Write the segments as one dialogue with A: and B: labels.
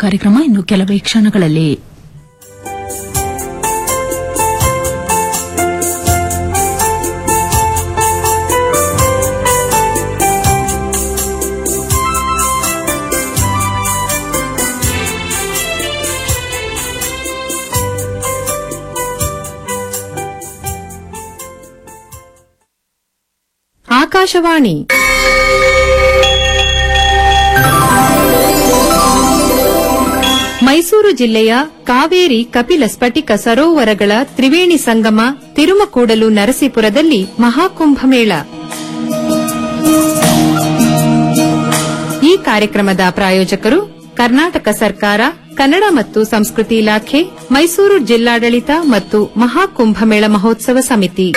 A: ಕಾರ್ಯಕ್ರಮ ಇನ್ನು ಕೆಲವೇ ಕ್ಷಣಗಳಲ್ಲಿ
B: ಆಕಾಶವಾಣಿ ಮೈಸೂರು ಜಿಲ್ಲೆಯ ಕಾವೇರಿ ಕಪಿಲ ಸ್ಫಟಿಕ ಸರೋವರಗಳ ತ್ರಿವೇಣಿ ಸಂಗಮ ತಿರುಮಕೂಡಲು ನರಸೀಪುರದಲ್ಲಿ ಮಹಾಕುಂಭಮೇಳ ಈ ಕಾರ್ಯಕ್ರಮದ ಪ್ರಾಯೋಜಕರು ಕರ್ನಾಟಕ ಸರ್ಕಾರ ಕನ್ನಡ ಮತ್ತು ಸಂಸ್ಕೃತಿ ಇಲಾಖೆ ಮೈಸೂರು ಜಿಲ್ಲಾಡಳಿತ ಮತ್ತು ಮಹಾಕುಂಭಮೇಳ ಮಹೋತ್ಸವ ಸಮಿತಿ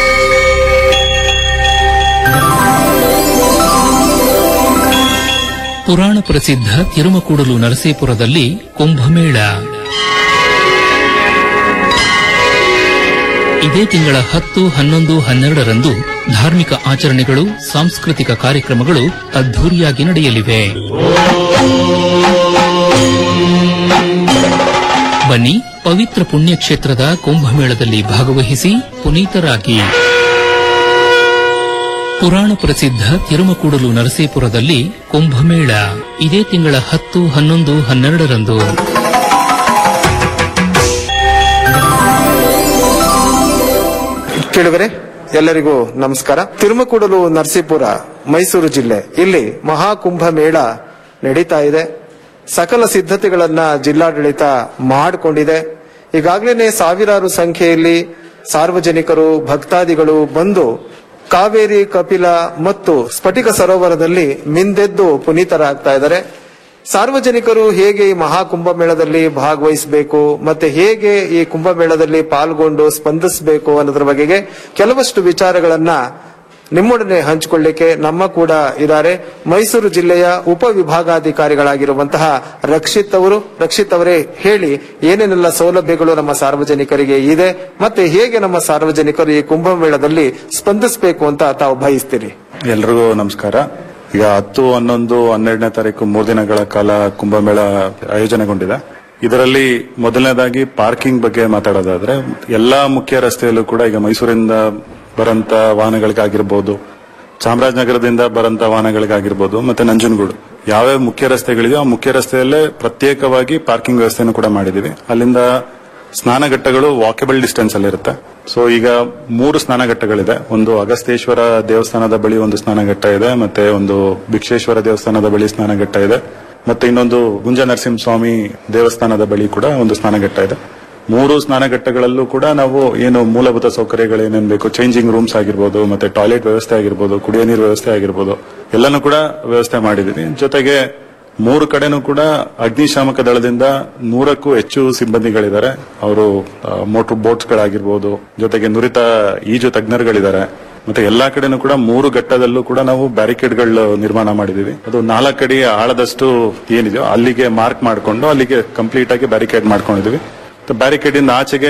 C: ಪುರಾಣ ಪ್ರಸಿದ್ಧ ತಿರುಮಕೂಡಲು ನರಸೀಪುರದಲ್ಲಿ ಕುಂಭಮೇಳ ಇದೇ ತಿಂಗಳ ಹತ್ತು ಹನ್ನೊಂದು ಹನ್ನೆರಡರಂದು ಧಾರ್ಮಿಕ ಆಚರಣೆಗಳು ಸಾಂಸ್ಕೃತಿಕ ಕಾರ್ಯಕ್ರಮಗಳು ಅದ್ದೂರಿಯಾಗಿ ನಡೆಯಲಿವೆ ಬನ್ನಿ ಪವಿತ್ರ ಪುಣ್ಯಕ್ಷೇತ್ರದ ಕುಂಭಮೇಳದಲ್ಲಿ ಭಾಗವಹಿಸಿ ಪುನೀತರಾಗಿ ಪುರಾಣ ಪ್ರಸಿದ್ಧ ತಿರುಮಕೂಡಲು ನರಸೀಪುರದಲ್ಲಿ ಕುಂಭಮೇಳ ಇದೇ ತಿಂಗಳ ಹತ್ತು ಹನ್ನೊಂದು ಹನ್ನೆರಡರಂದು
D: ಕೇಳುಗರೆ ಎಲ್ಲರಿಗೂ ನಮಸ್ಕಾರ ತಿರುಮಕೂಡಲು ನರಸೀಪುರ ಮೈಸೂರು ಜಿಲ್ಲೆ ಇಲ್ಲಿ ಮಹಾಕುಂಭ ಮೇಳ ನಡೀತಾ ಇದೆ ಸಕಲ ಸಿದ್ಧತೆಗಳನ್ನ ಜಿಲ್ಲಾಡಳಿತ ಮಾಡಿಕೊಂಡಿದೆ ಈಗಾಗಲೇ ಸಾವಿರಾರು ಸಂಖ್ಯೆಯಲ್ಲಿ ಸಾರ್ವಜನಿಕರು ಭಕ್ತಾದಿಗಳು ಬಂದು ಕಾವೇರಿ ಕಪಿಲ ಮತ್ತು ಸ್ಫಟಿಕ ಸರೋವರದಲ್ಲಿ ಮಿಂದೆದ್ದು ಪುನೀತರಾಗ್ತಾ ಇದ್ದಾರೆ ಸಾರ್ವಜನಿಕರು ಹೇಗೆ ಈ ಮಹಾ ಕುಂಭಮೇಳದಲ್ಲಿ ಭಾಗವಹಿಸಬೇಕು ಮತ್ತೆ ಹೇಗೆ ಈ ಕುಂಭಮೇಳದಲ್ಲಿ ಪಾಲ್ಗೊಂಡು ಸ್ಪಂದಿಸಬೇಕು ಅನ್ನೋದ್ರ ಬಗೆಗೆ ಕೆಲವಷ್ಟು ವಿಚಾರಗಳನ್ನ ನಿಮ್ಮೊಡನೆ ಹಂಚಿಕೊಳ್ಳಿಕ್ಕೆ ನಮ್ಮ ಕೂಡ ಇದ್ದಾರೆ ಮೈಸೂರು ಜಿಲ್ಲೆಯ ಉಪವಿಭಾಗಾಧಿಕಾರಿಗಳಾಗಿರುವಂತಹ ರಕ್ಷಿತ್ ಅವರು ರಕ್ಷಿತ್ ಅವರೇ ಹೇಳಿ ಏನೇನೆಲ್ಲ ಸೌಲಭ್ಯಗಳು ನಮ್ಮ ಸಾರ್ವಜನಿಕರಿಗೆ ಇದೆ ಮತ್ತೆ ಹೇಗೆ ನಮ್ಮ ಸಾರ್ವಜನಿಕರು ಈ ಕುಂಭಮೇಳದಲ್ಲಿ ಸ್ಪಂದಿಸಬೇಕು ಅಂತ ತಾವು ಬಯಸ್ತೀರಿ
E: ಎಲ್ರಿಗೂ ನಮಸ್ಕಾರ ಈಗ ಹತ್ತು ಹನ್ನೊಂದು ಹನ್ನೆರಡನೇ ತಾರೀಕು ಮೂರು ದಿನಗಳ ಕಾಲ ಕುಂಭಮೇಳ ಆಯೋಜನೆಗೊಂಡಿದೆ ಇದರಲ್ಲಿ ಮೊದಲನೇದಾಗಿ ಪಾರ್ಕಿಂಗ್ ಬಗ್ಗೆ ಮಾತಾಡೋದಾದ್ರೆ ಎಲ್ಲಾ ಮುಖ್ಯ ರಸ್ತೆಯಲ್ಲೂ ಕೂಡ ಈಗ ಮೈಸೂರಿಂದ ಬರಂತ ವಾಹನಗಳಿಗಾಗಿರ್ಬೋದು ಚಾಮರಾಜನಗರದಿಂದ ಬರಂತ ವಾಹನಗಳಿಗಾಗಿರ್ಬೋದು ಮತ್ತೆ ನಂಜನಗೂಡು ಯಾವ್ಯಾವ ಮುಖ್ಯ ರಸ್ತೆಗಳಿದೆಯೋ ಆ ಮುಖ್ಯ ರಸ್ತೆಯಲ್ಲೇ ಪ್ರತ್ಯೇಕವಾಗಿ ಪಾರ್ಕಿಂಗ್ ವ್ಯವಸ್ಥೆಯನ್ನು ಕೂಡ ಮಾಡಿದೀವಿ ಅಲ್ಲಿಂದ ಸ್ನಾನಘಟ್ಟಗಳು ವಾಕೆಬಲ್ ಡಿಸ್ಟೆನ್ಸ್ ಅಲ್ಲಿ ಇರುತ್ತೆ ಸೊ ಈಗ ಮೂರು ಸ್ನಾನಘಟ್ಟಗಳಿದೆ ಒಂದು ಅಗಸ್ತೇಶ್ವರ ದೇವಸ್ಥಾನದ ಬಳಿ ಒಂದು ಸ್ನಾನಘಟ್ಟ ಇದೆ ಮತ್ತೆ ಒಂದು ಭಿಕ್ಷೇಶ್ವರ ದೇವಸ್ಥಾನದ ಬಳಿ ಸ್ನಾನಘಟ್ಟ ಇದೆ ಮತ್ತೆ ಇನ್ನೊಂದು ಗುಂಜ ನರಸಿಂಹಸ್ವಾಮಿ ದೇವಸ್ಥಾನದ ಬಳಿ ಕೂಡ ಒಂದು ಸ್ನಾನಘಟ್ಟ ಇದೆ ಮೂರು ಸ್ನಾನಘಟ್ಟಗಳಲ್ಲೂ ಕೂಡ ನಾವು ಏನು ಮೂಲಭೂತ ಸೌಕರ್ಯಗಳು ಏನೇನು ಬೇಕು ಚೇಂಜಿಂಗ್ ರೂಮ್ಸ್ ಆಗಿರ್ಬೋದು ಮತ್ತೆ ಟಾಯ್ಲೆಟ್ ವ್ಯವಸ್ಥೆ ಆಗಿರ್ಬೋದು ಕುಡಿಯೋ ನೀರು ವ್ಯವಸ್ಥೆ ಆಗಿರ್ಬೋದು ಎಲ್ಲಾನು ಕೂಡ ವ್ಯವಸ್ಥೆ ಮಾಡಿದೀವಿ ಜೊತೆಗೆ ಮೂರು ಕಡೆನೂ ಕೂಡ ಅಗ್ನಿಶಾಮಕ ದಳದಿಂದ ನೂರಕ್ಕೂ ಹೆಚ್ಚು ಸಿಬ್ಬಂದಿಗಳಿದ್ದಾರೆ ಅವರು ಮೋಟರ್ ಬೋಟ್ಸ್ ಗಳಾಗಿರ್ಬೋದು ಜೊತೆಗೆ ನುರಿತ ಈಜು ತಜ್ಞರುಗಳಿದ್ದಾರೆ ಮತ್ತೆ ಎಲ್ಲಾ ಕಡೆನೂ ಕೂಡ ಮೂರು ಘಟ್ಟದಲ್ಲೂ ಕೂಡ ನಾವು ಬ್ಯಾರಿಕೇಡ್ಗಳು ನಿರ್ಮಾಣ ಮಾಡಿದೀವಿ ಅದು ನಾಲ್ಕಡಿ ಆಳದಷ್ಟು ಏನಿದೆಯೋ ಅಲ್ಲಿಗೆ ಮಾರ್ಕ್ ಮಾಡಿಕೊಂಡು ಅಲ್ಲಿಗೆ ಕಂಪ್ಲೀಟ್ ಆಗಿ ಬ್ಯಾರಿಕೇಡ್ ಮಾಡ್ಕೊಂಡಿದೀವಿ ಬ್ಯಾರಿಕೇಡ್ ಇಂದ ಆಚೆಗೆ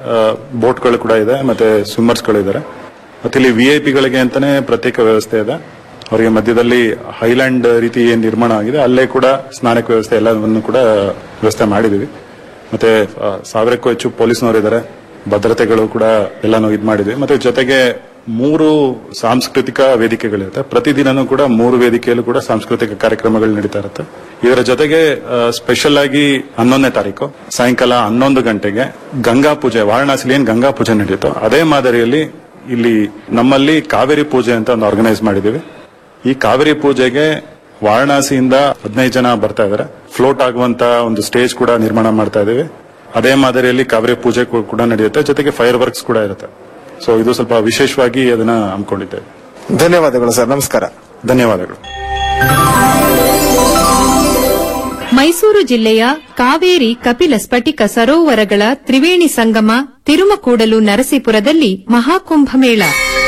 E: ಬೋಟ್ಗಳು ಕೂಡ ಇದೆ ಮತ್ತೆ ಸ್ವಿಮ್ಮರ್ಸ್ ಗಳು ಇದ್ದಾರೆ ಮತ್ತೆ ಇಲ್ಲಿ ವಿ ಐ ಪಿಗಳಿಗೆ ಅಂತಾನೆ ಪ್ರತ್ಯೇಕ ವ್ಯವಸ್ಥೆ ಇದೆ ಅವರಿಗೆ ಮಧ್ಯದಲ್ಲಿ ಹೈಲ್ಯಾಂಡ್ ರೀತಿ ಏನ್ ನಿರ್ಮಾಣ ಆಗಿದೆ ಅಲ್ಲೇ ಕೂಡ ಸ್ನಾನಕ್ಕೆ ವ್ಯವಸ್ಥೆ ಎಲ್ಲವನ್ನು ಕೂಡ ವ್ಯವಸ್ಥೆ ಮಾಡಿದೀವಿ ಮತ್ತೆ ಆ, ಸಾವಿರಕ್ಕೂ ಹೆಚ್ಚು ಪೊಲೀಸ್ನವರು ಇದ್ದಾರೆ ಭದ್ರತೆಗಳು ಕೂಡ ಎಲ್ಲಾನು ಇದ್ ಮಾಡಿದ್ವಿ ಮತ್ತೆ ಜೊತೆಗೆ ಮೂರು ಸಾಂಸ್ಕೃತಿಕ ವೇದಿಕೆಗಳಿರುತ್ತೆ ಪ್ರತಿದಿನನೂ ಕೂಡ ಮೂರು ವೇದಿಕೆಯಲ್ಲೂ ಕೂಡ ಸಾಂಸ್ಕೃತಿಕ ಕಾರ್ಯಕ್ರಮಗಳು ನಡೀತಾ ಇರುತ್ತೆ ಇದರ ಜೊತೆಗೆ ಸ್ಪೆಷಲ್ ಆಗಿ ಹನ್ನೊಂದನೇ ತಾರೀಕು ಸಾಯಂಕಾಲ ಹನ್ನೊಂದು ಗಂಟೆಗೆ ಗಂಗಾ ಪೂಜೆ ವಾರಣಾಸಿಲಿ ಏನ್ ಗಂಗಾ ಪೂಜೆ ನಡೆಯುತ್ತೋ ಅದೇ ಮಾದರಿಯಲ್ಲಿ ಇಲ್ಲಿ ನಮ್ಮಲ್ಲಿ ಕಾವೇರಿ ಪೂಜೆ ಅಂತ ಒಂದು ಆರ್ಗನೈಸ್ ಮಾಡಿದೀವಿ ಈ ಕಾವೇರಿ ಪೂಜೆಗೆ ವಾರಣಾಸಿಯಿಂದ ಹದಿನೈದು ಜನ ಬರ್ತಾ ಇದಾರೆ ಫ್ಲೋಟ್ ಆಗುವಂತ ಒಂದು ಸ್ಟೇಜ್ ಕೂಡ ನಿರ್ಮಾಣ ಮಾಡ್ತಾ ಇದೀವಿ ಅದೇ ಮಾದರಿಯಲ್ಲಿ ಕಾವೇರಿ ಪೂಜೆ ಕೂ- ಕೂಡ ನಡೆಯುತ್ತೆ ಜೊತೆಗೆ ಫೈರ್ ವರ್ಕ್ಸ್ ಕೂಡ ಇರುತ್ತೆ ಸೊ ಇದು ಸ್ವಲ್ಪ ವಿಶೇಷವಾಗಿ ಅದನ್ನ ಹಮ್ಮಿಕೊಂಡಿದ್ದೇವೆ
D: ಧನ್ಯವಾದಗಳು ಸರ್ ನಮಸ್ಕಾರ
E: ಧನ್ಯವಾದಗಳು
B: ಮೈಸೂರು ಜಿಲ್ಲೆಯ ಕಾವೇರಿ ಕಪಿಲ ಸ್ಫಟಿಕ ಸರೋವರಗಳ ತ್ರಿವೇಣಿ ಸಂಗಮ ತಿರುಮಕೂಡಲು ನರಸೀಪುರದಲ್ಲಿ ಮಹಾಕುಂಭಮೇಳ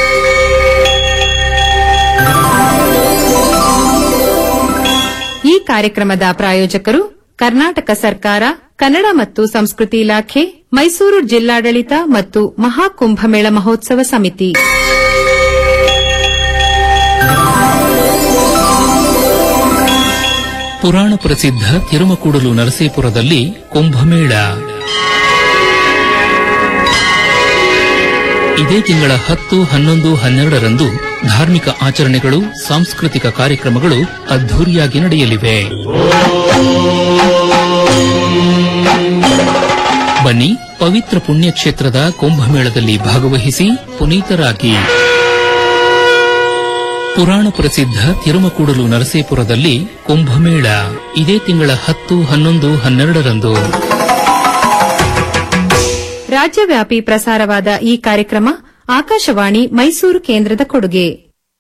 B: ಈ ಕಾರ್ಯಕ್ರಮದ ಪ್ರಾಯೋಜಕರು ಕರ್ನಾಟಕ ಸರ್ಕಾರ ಕನ್ನಡ ಮತ್ತು ಸಂಸ್ಕೃತಿ ಇಲಾಖೆ ಮೈಸೂರು ಜಿಲ್ಲಾಡಳಿತ ಮತ್ತು ಮಹಾಕುಂಭಮೇಳ ಮಹೋತ್ಸವ ಸಮಿತಿ
C: ಪುರಾಣ ಪ್ರಸಿದ್ಧ ತಿರುಮಕೂಡಲು ನರಸೀಪುರದಲ್ಲಿ ಕುಂಭಮೇಳ ಇದೇ ತಿಂಗಳ ಹತ್ತು ಹನ್ನೊಂದು ಹನ್ನೆರಡರಂದು ಧಾರ್ಮಿಕ ಆಚರಣೆಗಳು ಸಾಂಸ್ಕೃತಿಕ ಕಾರ್ಯಕ್ರಮಗಳು ಅದ್ದೂರಿಯಾಗಿ ನಡೆಯಲಿವೆ ಬನ್ನಿ ಪವಿತ್ರ ಪುಣ್ಯಕ್ಷೇತ್ರದ ಕುಂಭಮೇಳದಲ್ಲಿ ಭಾಗವಹಿಸಿ ಪುನೀತರಾಗಿ ಪುರಾಣ ಪ್ರಸಿದ್ಧ ತಿರುಮಕೂಡಲು ನರಸೀಪುರದಲ್ಲಿ ಕುಂಭಮೇಳ ಇದೇ ತಿಂಗಳ ಹತ್ತು ಹನ್ನೊಂದು ಹನ್ನೆರಡರಂದು
B: ರಾಜ್ಯವ್ಯಾಪಿ ಪ್ರಸಾರವಾದ ಈ ಕಾರ್ಯಕ್ರಮ ಆಕಾಶವಾಣಿ ಮೈಸೂರು ಕೇಂದ್ರದ ಕೊಡುಗೆ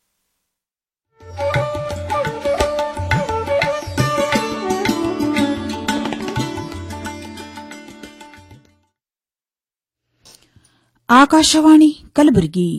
F: ಆಕಾಶವಾಣಿ ಕಲಬುರಗಿ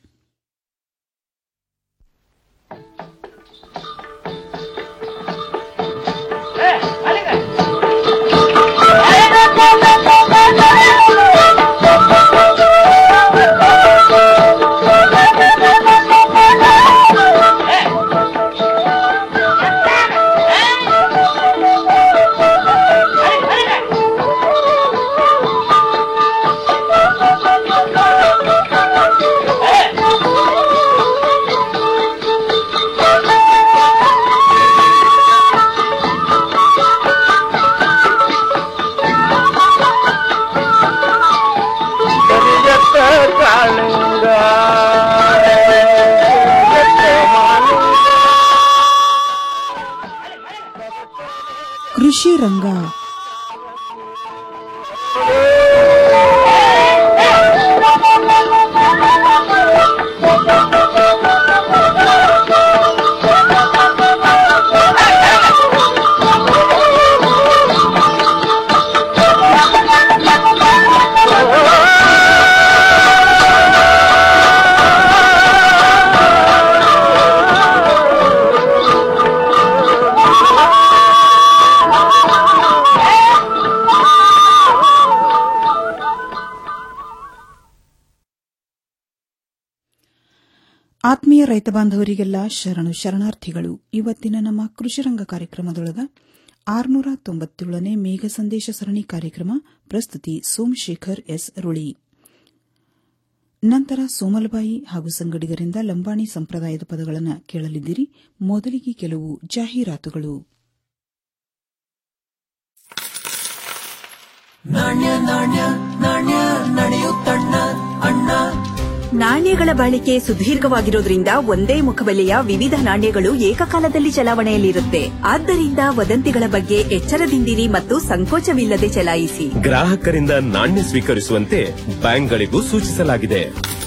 F: ಕೃಷಿ ರಂಗ ಆತ್ಮೀಯ ರೈತ ಬಾಂಧವರಿಗೆಲ್ಲ ಶರಣು ಶರಣಾರ್ಥಿಗಳು ಇವತ್ತಿನ ನಮ್ಮ ಕೃಷಿರಂಗ ಕಾರ್ಯಕ್ರಮದೊಳಗ ಆರುನೂರ ತೊಂಬತ್ತೇಳನೇ ಮೇಘ ಸಂದೇಶ ಸರಣಿ ಕಾರ್ಯಕ್ರಮ ಪ್ರಸ್ತುತಿ ಸೋಮಶೇಖರ್ ಎಸ್ ರುಳಿ ನಂತರ ಸೋಮಲಬಾಯಿ ಹಾಗೂ ಸಂಗಡಿಗರಿಂದ ಲಂಬಾಣಿ ಸಂಪ್ರದಾಯದ ಪದಗಳನ್ನು ಕೇಳಲಿದ್ದೀರಿ ಮೊದಲಿಗೆ ಕೆಲವು ಜಾಹೀರಾತುಗಳು
G: ನಾಣ್ಯಗಳ ಬಾಳಿಕೆ ಸುದೀರ್ಘವಾಗಿರೋದ್ರಿಂದ ಒಂದೇ ಮುಖಬೆಲೆಯ ವಿವಿಧ ನಾಣ್ಯಗಳು ಏಕಕಾಲದಲ್ಲಿ ಚಲಾವಣೆಯಲ್ಲಿರುತ್ತೆ ಆದ್ದರಿಂದ ವದಂತಿಗಳ ಬಗ್ಗೆ ಎಚ್ಚರದಿಂದಿರಿ ಮತ್ತು ಸಂಕೋಚವಿಲ್ಲದೆ ಚಲಾಯಿಸಿ
H: ಗ್ರಾಹಕರಿಂದ ನಾಣ್ಯ ಸ್ವೀಕರಿಸುವಂತೆ ಬ್ಯಾಂಕ್ಗಳಿಗೂ ಸೂಚಿಸಲಾಗಿದೆ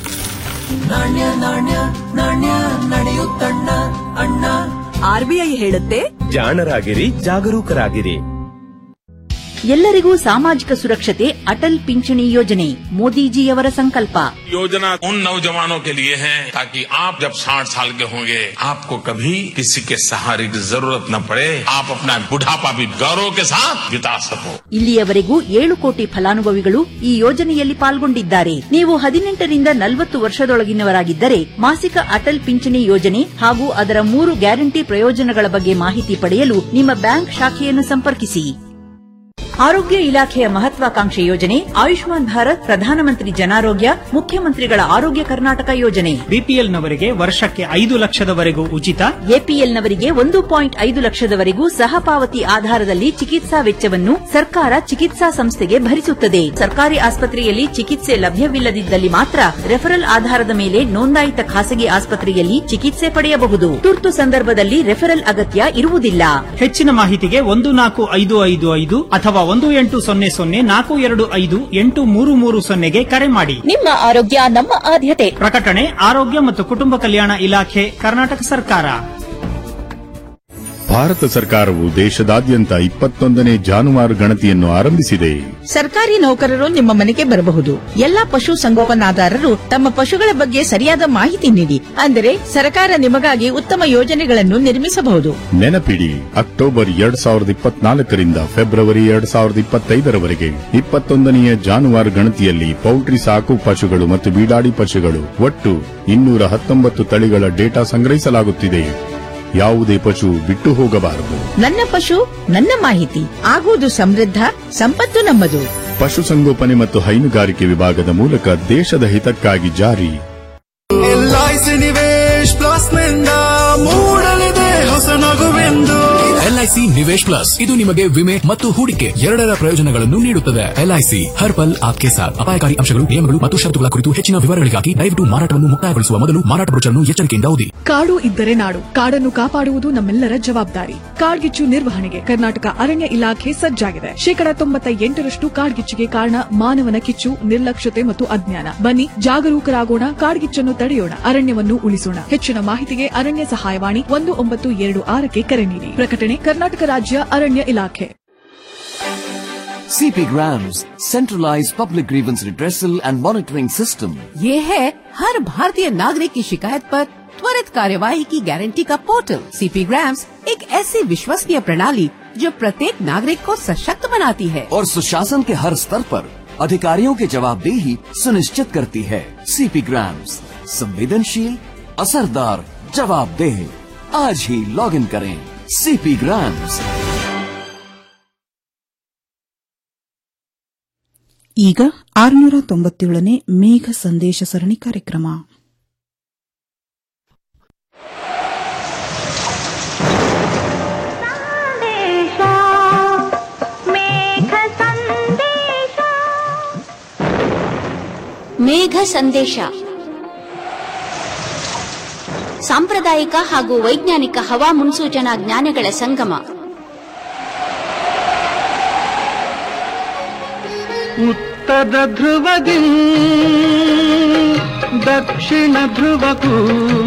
G: ಆರ್ಬಿಐ ಹೇಳುತ್ತೆ
H: ಜಾಣರಾಗಿರಿ ಜಾಗರೂಕರಾಗಿರಿ
I: ಎಲ್ಲರಿಗೂ ಸಾಮಾಜಿಕ ಸುರಕ್ಷತೆ ಅಟಲ್ ಪಿಂಚಣಿ ಯೋಜನೆ ಮೋದಿಜಿಯವರ ಸಂಕಲ್ಪ
J: योजना उन नौजवानों के लिए है ताकि आप जब 60 साल के होंगे आपको कभी किसी के सहारे की जरूरत न पड़े आप अपना बुढ़ापा भी गौरव के साथ बिता सको
I: ಇಲ್ಲಿಯವರೆಗೂ ಏಳು ಕೋಟಿ ಫಲಾನುಭವಿಗಳು ಈ ಯೋಜನೆಯಲ್ಲಿ ಪಾಲ್ಗೊಂಡಿದ್ದಾರೆ ನೀವು ಹದಿನೆಂಟರಿಂದ ನಲವತ್ತು ವರ್ಷದೊಳಗಿನವರಾಗಿದ್ದರೆ ಮಾಸಿಕ ಅಟಲ್ ಪಿಂಚಣಿ ಯೋಜನೆ ಹಾಗೂ ಅದರ ಮೂರು ಗ್ಯಾರಂಟಿ ಪ್ರಯೋಜನಗಳ ಬಗ್ಗೆ ಮಾಹಿತಿ ಪಡೆಯಲು ನಿಮ್ಮ ಬ್ಯಾಂಕ್ ಶಾಖೆಯನ್ನು ಸಂಪರ್ಕಿಸಿ ಆರೋಗ್ಯ ಇಲಾಖೆಯ ಮಹತ್ವಾಕಾಂಕ್ಷೆ ಯೋಜನೆ ಆಯುಷ್ಮಾನ್ ಭಾರತ್ ಪ್ರಧಾನಮಂತ್ರಿ ಜನಾರೋಗ್ಯ ಮುಖ್ಯಮಂತ್ರಿಗಳ ಆರೋಗ್ಯ ಕರ್ನಾಟಕ ಯೋಜನೆ
K: ಬಿಪಿಎಲ್ನವರಿಗೆ ವರ್ಷಕ್ಕೆ ಐದು ಲಕ್ಷದವರೆಗೂ ಉಚಿತ
I: ಎಪಿಎಲ್ನವರಿಗೆ ಒಂದು ಪಾಯಿಂಟ್ ಐದು ಲಕ್ಷದವರೆಗೂ ಸಹಪಾವತಿ ಆಧಾರದಲ್ಲಿ ಚಿಕಿತ್ಸಾ ವೆಚ್ಚವನ್ನು ಸರ್ಕಾರ ಚಿಕಿತ್ಸಾ ಸಂಸ್ಥೆಗೆ ಭರಿಸುತ್ತದೆ ಸರ್ಕಾರಿ ಆಸ್ಪತ್ರೆಯಲ್ಲಿ ಚಿಕಿತ್ಸೆ ಲಭ್ಯವಿಲ್ಲದಿದ್ದಲ್ಲಿ ಮಾತ್ರ ರೆಫರಲ್ ಆಧಾರದ ಮೇಲೆ ನೋಂದಾಯಿತ ಖಾಸಗಿ ಆಸ್ಪತ್ರೆಯಲ್ಲಿ ಚಿಕಿತ್ಸೆ ಪಡೆಯಬಹುದು ತುರ್ತು ಸಂದರ್ಭದಲ್ಲಿ ರೆಫರಲ್ ಅಗತ್ಯ ಇರುವುದಿಲ್ಲ
K: ಹೆಚ್ಚಿನ ಮಾಹಿತಿಗೆ ಒಂದು ನಾಲ್ಕು ಐದು ಐದು ಐದು ಅಥವಾ ಒಂದು ಎಂಟು ಸೊನ್ನೆ ಸೊನ್ನೆ ನಾಲ್ಕು ಎರಡು ಐದು ಎಂಟು ಮೂರು ಮೂರು ಸೊನ್ನೆಗೆ ಕರೆ ಮಾಡಿ
I: ನಿಮ್ಮ ಆರೋಗ್ಯ ನಮ್ಮ ಆದ್ಯತೆ
K: ಪ್ರಕಟಣೆ ಆರೋಗ್ಯ ಮತ್ತು ಕುಟುಂಬ ಕಲ್ಯಾಣ ಇಲಾಖೆ ಕರ್ನಾಟಕ ಸರ್ಕಾರ
L: ಭಾರತ ಸರ್ಕಾರವು ದೇಶದಾದ್ಯಂತ ಇಪ್ಪತ್ತೊಂದನೇ ಜಾನುವಾರು ಗಣತಿಯನ್ನು ಆರಂಭಿಸಿದೆ
M: ಸರ್ಕಾರಿ ನೌಕರರು ನಿಮ್ಮ ಮನೆಗೆ ಬರಬಹುದು ಎಲ್ಲಾ ಪಶು ಸಂಗೋಪನಾದಾರರು ತಮ್ಮ ಪಶುಗಳ ಬಗ್ಗೆ ಸರಿಯಾದ ಮಾಹಿತಿ ನೀಡಿ ಅಂದರೆ ಸರ್ಕಾರ ನಿಮಗಾಗಿ ಉತ್ತಮ ಯೋಜನೆಗಳನ್ನು ನಿರ್ಮಿಸಬಹುದು
L: ನೆನಪಿಡಿ ಅಕ್ಟೋಬರ್ ಎರಡ್ ಸಾವಿರದ ಇಪ್ಪತ್ನಾಲ್ಕರಿಂದ ಫೆಬ್ರವರಿ ಎರಡ್ ಸಾವಿರದ ಇಪ್ಪತ್ತೈದರವರೆಗೆ ಇಪ್ಪತ್ತೊಂದನೆಯ ಜಾನುವಾರು ಗಣತಿಯಲ್ಲಿ ಪೌಲ್ಟ್ರಿ ಸಾಕು ಪಶುಗಳು ಮತ್ತು ಬೀಡಾಡಿ ಪಶುಗಳು ಒಟ್ಟು ಇನ್ನೂರ ಹತ್ತೊಂಬತ್ತು ತಳಿಗಳ ಡೇಟಾ ಸಂಗ್ರಹಿಸಲಾಗುತ್ತಿದೆ ಯಾವುದೇ ಪಶು ಬಿಟ್ಟು ಹೋಗಬಾರದು
M: ನನ್ನ ಪಶು ನನ್ನ ಮಾಹಿತಿ ಆಗುವುದು ಸಮೃದ್ಧ ಸಂಪತ್ತು ನಮ್ಮದು
L: ಪಶುಸಂಗೋಪನೆ ಮತ್ತು ಹೈನುಗಾರಿಕೆ ವಿಭಾಗದ ಮೂಲಕ ದೇಶದ ಹಿತಕ್ಕಾಗಿ ಜಾರಿ
N: ಎಲ್ಐಸಿ ನಿವೇಶ್ ಪ್ಲಸ್ ನಿಂದ ಮೂಡಲಿದೆ ಹೊಸ ನಗುವೆಂದು
O: ಎಲ್ಐಸಿ ನಿವೇಶ್ ಪ್ಲಸ್ ಇದು ನಿಮಗೆ ವಿಮೆ ಮತ್ತು ಹೂಡಿಕೆ ಎರಡರ ಪ್ರಯೋಜನಗಳನ್ನು ನೀಡುತ್ತದೆ ಎಲ್ಐಸಿ ಹರ್ ಪಲ್ ಆಪ್ಕೆ ಸಾಥ್ ಅಪಾಯಕಾರಿ ಅಂಶಗಳು ನಿಯಮಗಳು ಮತ್ತು ಷರತ್ತುಗಳ ಕುರಿತು ಹೆಚ್ಚಿನ ವಿವರಗಳಿಗಾಗಿ ದಯವಿಟ್ಟು ಮಾರಾಟವನ್ನು ಮುಕ್ತಾಯಗೊಳಿಸುವ ಮೊದಲು ಮಾರಾಟ ಬ್ರೋಚರ್ನ್ನು ಎಚ್ಚರಿಕೆಯಿಂದ ಓದಿ
P: ಕಾಡು ಇದ್ದರೆ ನಾಡು ಕಾಡನ್ನು ಕಾಪಾಡುವುದು ನಮ್ಮೆಲ್ಲರ ಜವಾಬ್ದಾರಿ ಕಾಡ್ಗಿಚ್ಚು ನಿರ್ವಹಣೆಗೆ ಕರ್ನಾಟಕ ಅರಣ್ಯ ಇಲಾಖೆ ಸಜ್ಜಾಗಿದೆ ಶೇಕಡ ತೊಂಬತ್ತ ಎಂಟರಷ್ಟು ಕಾಡ್ಗಿಚ್ಚಿಗೆ ಕಾರಣ ಮಾನವನ ಕಿಚ್ಚು ನಿರ್ಲಕ್ಷ್ಯತೆ ಮತ್ತು ಅಜ್ಞಾನ ಬನ್ನಿ ಜಾಗರೂಕರಾಗೋಣ ಕಾಡ್ಗಿಚ್ಚನ್ನು ತಡೆಯೋಣ ಅರಣ್ಯವನ್ನು ಉಳಿಸೋಣ ಹೆಚ್ಚಿನ ಮಾಹಿತಿಗೆ ಅರಣ್ಯ ಸಹಾಯವಾಣಿ ಒಂದು ಒಂಬತ್ತು ಎರಡು ಆರಕ್ಕೆ ಕರೆ ನೀಡಿ ಪ್ರಕಟಣೆ ಕರ್ನಾಟಕ ರಾಜ್ಯ ಅರಣ್ಯ ಇಲಾಖೆ
Q: CP Grams, centralized public grievance redressal and monitoring system.
R: ये है हर भारतीय नागरिक की शिकायत पर त्वरित कार्यवाही की गारंटी का पोर्टल सीपी ग्राम्स एक ऐसी विश्वसनीय प्रणाली जो प्रत्येक नागरिक को सशक्त बनाती है
Q: और सुशासन के हर स्तर पर अधिकारियों की जवाबदेही सुनिश्चित करती है सीपी ग्राम्स संवेदनशील असरदार जवाबदेह आज ही लॉग इन करें सीपी ग्राम्स
F: ಈಗ ಆರುನೂರ ತೊಂಬತ್ತೇಳನೇ ಮೇಘ ಸಂದೇಶ ಸರಣಿ ಕಾರ್ಯಕ್ರಮ
S: ಮೇಘ ಸಂದೇಶ ಸಾಂಪ್ರದಾಯಿಕ ಹಾಗೂ ವೈಜ್ಞಾನಿಕ ಹವಾ ಮುನ್ಸೂಚನಾ ಜ್ಞಾನಗಳ ಸಂಗಮ
N: ಉತ್ತರ ಧ್ರುವದಿ ದಕ್ಷಿಣ ಧ್ರುವಕ್ಕೂ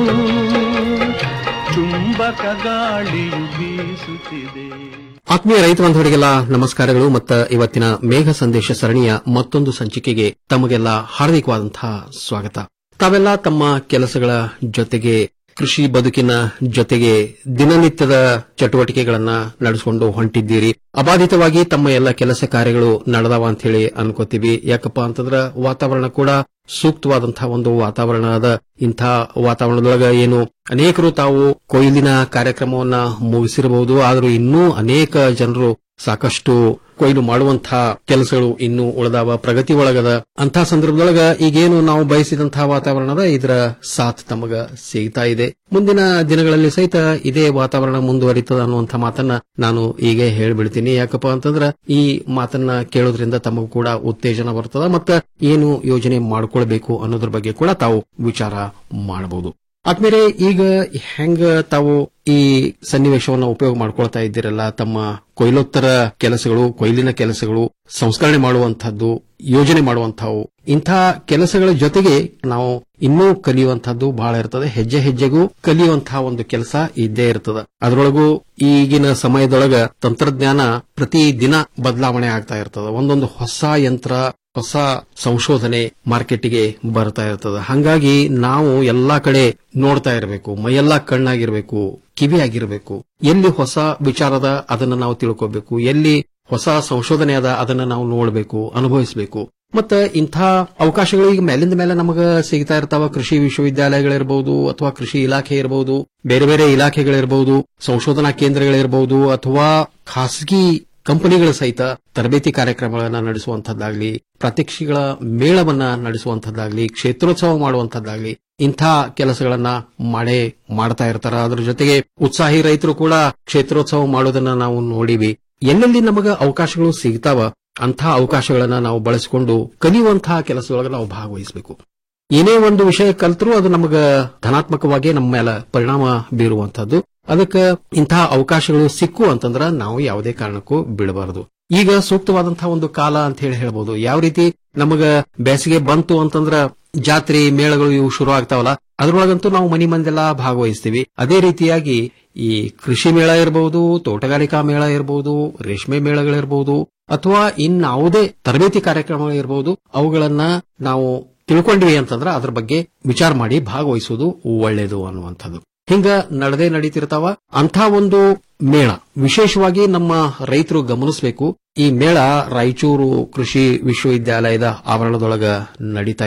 N: ಚುಂಬಕ ಗಾಳಿಯು ಬೀಸುತ್ತಿದೆ
T: ಆತ್ಮೀಯ ರೈತ ಬಾಂಧವರಿಗೆಲ್ಲ ನಮಸ್ಕಾರಗಳು ಮತ್ತು ಇವತ್ತಿನ ಮೇಘ ಸಂದೇಶ ಸರಣಿಯ ಮತ್ತೊಂದು ಸಂಚಿಕೆಗೆ ತಮಗೆಲ್ಲ ಹಾರ್ದಿಕವಾದಂತಹ ಸ್ವಾಗತ ತಾವೆಲ್ಲ ತಮ್ಮ ಕೆಲಸಗಳ ಜೊತೆಗೆ ಕೃಷಿ ಬದುಕಿನ ಜೊತೆಗೆ ದಿನನಿತ್ಯದ ಚಟುವಟಿಕೆಗಳನ್ನ ನಡೆಸಿಕೊಂಡು ಹೊಂಟಿದ್ದೀರಿ ಅಬಾಧಿತವಾಗಿ ತಮ್ಮ ಎಲ್ಲ ಕೆಲಸ ಕಾರ್ಯಗಳು ನಡೆದವ ಅಂತ ಹೇಳಿ ಅನ್ಕೋತೀವಿ ಯಾಕಪ್ಪ ಅಂತಂದ್ರ ವಾತಾವರಣ ಕೂಡ ಸೂಕ್ತವಾದಂತಹ ಒಂದು ವಾತಾವರಣ ಅದ ಇಂಥ ವಾತಾವರಣದೊಳಗ ಏನು ಅನೇಕರು ತಾವು ಕೊಯ್ಲಿನ ಕಾರ್ಯಕ್ರಮವನ್ನ ಮುಗಿಸಿರಬಹುದು ಆದರೂ ಇನ್ನೂ ಅನೇಕ ಜನರು ಸಾಕಷ್ಟು ಕೊಯ್ಲು ಮಾಡುವಂತಹ ಕೆಲಸಗಳು ಇನ್ನೂ ಉಳಿದಾವ ಪ್ರಗತಿ ಒಳಗದ ಅಂತಹ ಸಂದರ್ಭದೊಳಗ ಈಗೇನು ನಾವು ಬಯಸಿದಂತಹ ವಾತಾವರಣದ ಇದರ ಸಾಥ್ ತಮಗ ಸಿಗ್ತಾ ಇದೆ ಮುಂದಿನ ದಿನಗಳಲ್ಲಿ ಸಹಿತ ಇದೇ ವಾತಾವರಣ ಮುಂದುವರಿತದ ಅನ್ನುವಂಥ ಮಾತನ್ನ ನಾನು ಈಗ ಹೇಳ್ಬಿಡ್ತೀನಿ ಯಾಕಪ್ಪ ಅಂತಂದ್ರ ಈ ಮಾತನ್ನ ಕೇಳೋದ್ರಿಂದ ತಮಗೂ ಕೂಡ ಉತ್ತೇಜನ ಬರ್ತದ ಮತ್ತ ಏನು ಯೋಜನೆ ಮಾಡ್ಕೊಳ್ಬೇಕು ಅನ್ನೋದ್ರ ಬಗ್ಗೆ ಕೂಡ ತಾವು ವಿಚಾರ ಮಾಡಬಹುದು ಆದ್ಮೇಲೆ ಈಗ ಹೆಂಗ ತಾವು ಈ ಸನ್ನಿವೇಶವನ್ನ ಉಪಯೋಗ ಮಾಡ್ಕೊಳ್ತಾ ಇದ್ದೀರಲ್ಲ ತಮ್ಮ ಕೊಯ್ಲೋತ್ತರ ಕೆಲಸಗಳು ಕೊಯ್ಲಿನ ಕೆಲಸಗಳು ಸಂಸ್ಕರಣೆ ಮಾಡುವಂತಹದ್ದು ಯೋಜನೆ ಮಾಡುವಂತಹವು ಇಂಥ ಕೆಲಸಗಳ ಜೊತೆಗೆ ನಾವು ಇನ್ನೂ ಕಲಿಯುವಂತಹದ್ದು ಬಹಳ ಇರ್ತದೆ ಹೆಜ್ಜೆ ಹೆಜ್ಜೆಗೂ ಕಲಿಯುವಂತಹ ಒಂದು ಕೆಲಸ ಇದ್ದೇ ಇರ್ತದ ಅದರೊಳಗೂ ಈಗಿನ ಸಮಯದೊಳಗ ತಂತ್ರಜ್ಞಾನ ಪ್ರತಿ ದಿನ ಬದಲಾವಣೆ ಆಗ್ತಾ ಇರ್ತದ ಒಂದೊಂದು ಹೊಸ ಯಂತ್ರ ಹೊಸ ಸಂಶೋಧನೆ ಮಾರ್ಕೆಟ್ಗೆ ಬರ್ತಾ ಇರ್ತದ ಹಂಗಾಗಿ ನಾವು ಎಲ್ಲಾ ಕಡೆ ನೋಡ್ತಾ ಇರಬೇಕು ಮೈಯೆಲ್ಲ ಕಣ್ಣಾಗಿರ್ಬೇಕು ಕಿವಿಯಾಗಿರ್ಬೇಕು ಎಲ್ಲಿ ಹೊಸ ವಿಚಾರದ ಅದನ್ನ ನಾವು ತಿಳ್ಕೋಬೇಕು ಎಲ್ಲಿ ಹೊಸ ಸಂಶೋಧನೆ ಅದ ಅದನ್ನ ನಾವು ನೋಡಬೇಕು ಅನುಭವಿಸಬೇಕು ಮತ್ತ ಇಂಥ ಅವಕಾಶಗಳು ಈಗ ಮೇಲಿಂದ ಮೇಲೆ ನಮಗ ಸಿಗ್ತಾ ಇರ್ತಾವ ಕೃಷಿ ವಿಶ್ವವಿದ್ಯಾಲಯಗಳಿರ್ಬಹುದು ಅಥವಾ ಕೃಷಿ ಇಲಾಖೆ ಇರಬಹುದು ಬೇರೆ ಬೇರೆ ಇಲಾಖೆಗಳಿರಬಹುದು ಸಂಶೋಧನಾ ಕೇಂದ್ರಗಳಿರಬಹುದು ಅಥವಾ ಖಾಸಗಿ ಕಂಪನಿಗಳ ಸಹಿತ ತರಬೇತಿ ಕಾರ್ಯಕ್ರಮಗಳನ್ನ ನಡೆಸುವಂತದ್ದಾಗ್ಲಿ ಪ್ರಾತ್ಯಕ್ಷಿಗಳ ಮೇಳವನ್ನ ನಡೆಸುವಂತದ್ದಾಗ್ಲಿ ಕ್ಷೇತ್ರೋತ್ಸವ ಮಾಡುವಂತದ್ದಾಗ್ಲಿ ಇಂಥ ಕೆಲಸಗಳನ್ನ ಮಾಡೇ ಮಾಡ್ತಾ ಇರ್ತಾರ ಅದ್ರ ಜೊತೆಗೆ ಉತ್ಸಾಹಿ ರೈತರು ಕೂಡ ಕ್ಷೇತ್ರೋತ್ಸವ ಮಾಡೋದನ್ನ ನಾವು ನೋಡಿವಿ ಎಲ್ಲೆಲ್ಲಿ ನಮಗ ಅವಕಾಶಗಳು ಸಿಗ್ತಾವ ಅಂಥ ಅವಕಾಶಗಳನ್ನ ನಾವು ಬಳಸಿಕೊಂಡು ಕಲಿಯುವಂತಹ ಕೆಲಸದೊಳಗೆ ನಾವು ಭಾಗವಹಿಸಬೇಕು ಏನೇ ಒಂದು ವಿಷಯ ಕಲ್ತರೂ ಅದು ನಮಗ ಧನಾತ್ಮಕವಾಗಿ ನಮ್ಮ ಮೇಲೆ ಪರಿಣಾಮ ಬೀರುವಂತಹದ್ದು ಅದಕ್ಕೆ ಇಂತಹ ಅವಕಾಶಗಳು ಸಿಕ್ಕು ಅಂತಂದ್ರ ನಾವು ಯಾವುದೇ ಕಾರಣಕ್ಕೂ ಬಿಡಬಾರದು ಈಗ ಸೂಕ್ತವಾದಂತಹ ಒಂದು ಕಾಲ ಅಂತ ಹೇಳಿ ಹೇಳ್ಬೋದು ಯಾವ ರೀತಿ ನಮಗ ಬೇಸಿಗೆ ಬಂತು ಅಂತಂದ್ರ ಜಾತ್ರೆ ಮೇಳಗಳು ಇವು ಶುರು ಆಗ್ತಾವಲ್ಲ ಅದ್ರೊಳಗಂತೂ ನಾವು ಮನಿ ಮಂದೆಲ್ಲ ಭಾಗವಹಿಸ್ತೀವಿ ಅದೇ ರೀತಿಯಾಗಿ ಈ ಕೃಷಿ ಮೇಳ ಇರಬಹುದು ತೋಟಗಾರಿಕಾ ಮೇಳ ಇರಬಹುದು ರೇಷ್ಮೆ ಮೇಳಗಳಿರಬಹುದು ಅಥವಾ ಇನ್ಯಾವುದೇ ತರಬೇತಿ ಕಾರ್ಯಕ್ರಮಗಳಿರಬಹುದು ಅವುಗಳನ್ನ ನಾವು ತಿಳ್ಕೊಂಡ್ವಿ ಅಂತಂದ್ರ ಅದ್ರ ಬಗ್ಗೆ ವಿಚಾರ ಮಾಡಿ ಭಾಗವಹಿಸುವುದು ಒಳ್ಳೇದು ಅನ್ನುವಂಥದ್ದು ಹಿಂಗ ನಡೆದೇ ನಡೀತಿರ್ತಾವ ಅಂಥ ಒಂದು ಮೇಳ ವಿಶೇಷವಾಗಿ ನಮ್ಮ ರೈತರು ಗಮನಿಸಬೇಕು ಈ ಮೇಳ ರಾಯಚೂರು ಕೃಷಿ ವಿಶ್ವವಿದ್ಯಾಲಯದ ಆವರಣದೊಳಗ ನಡೀತಾ ಇದೆ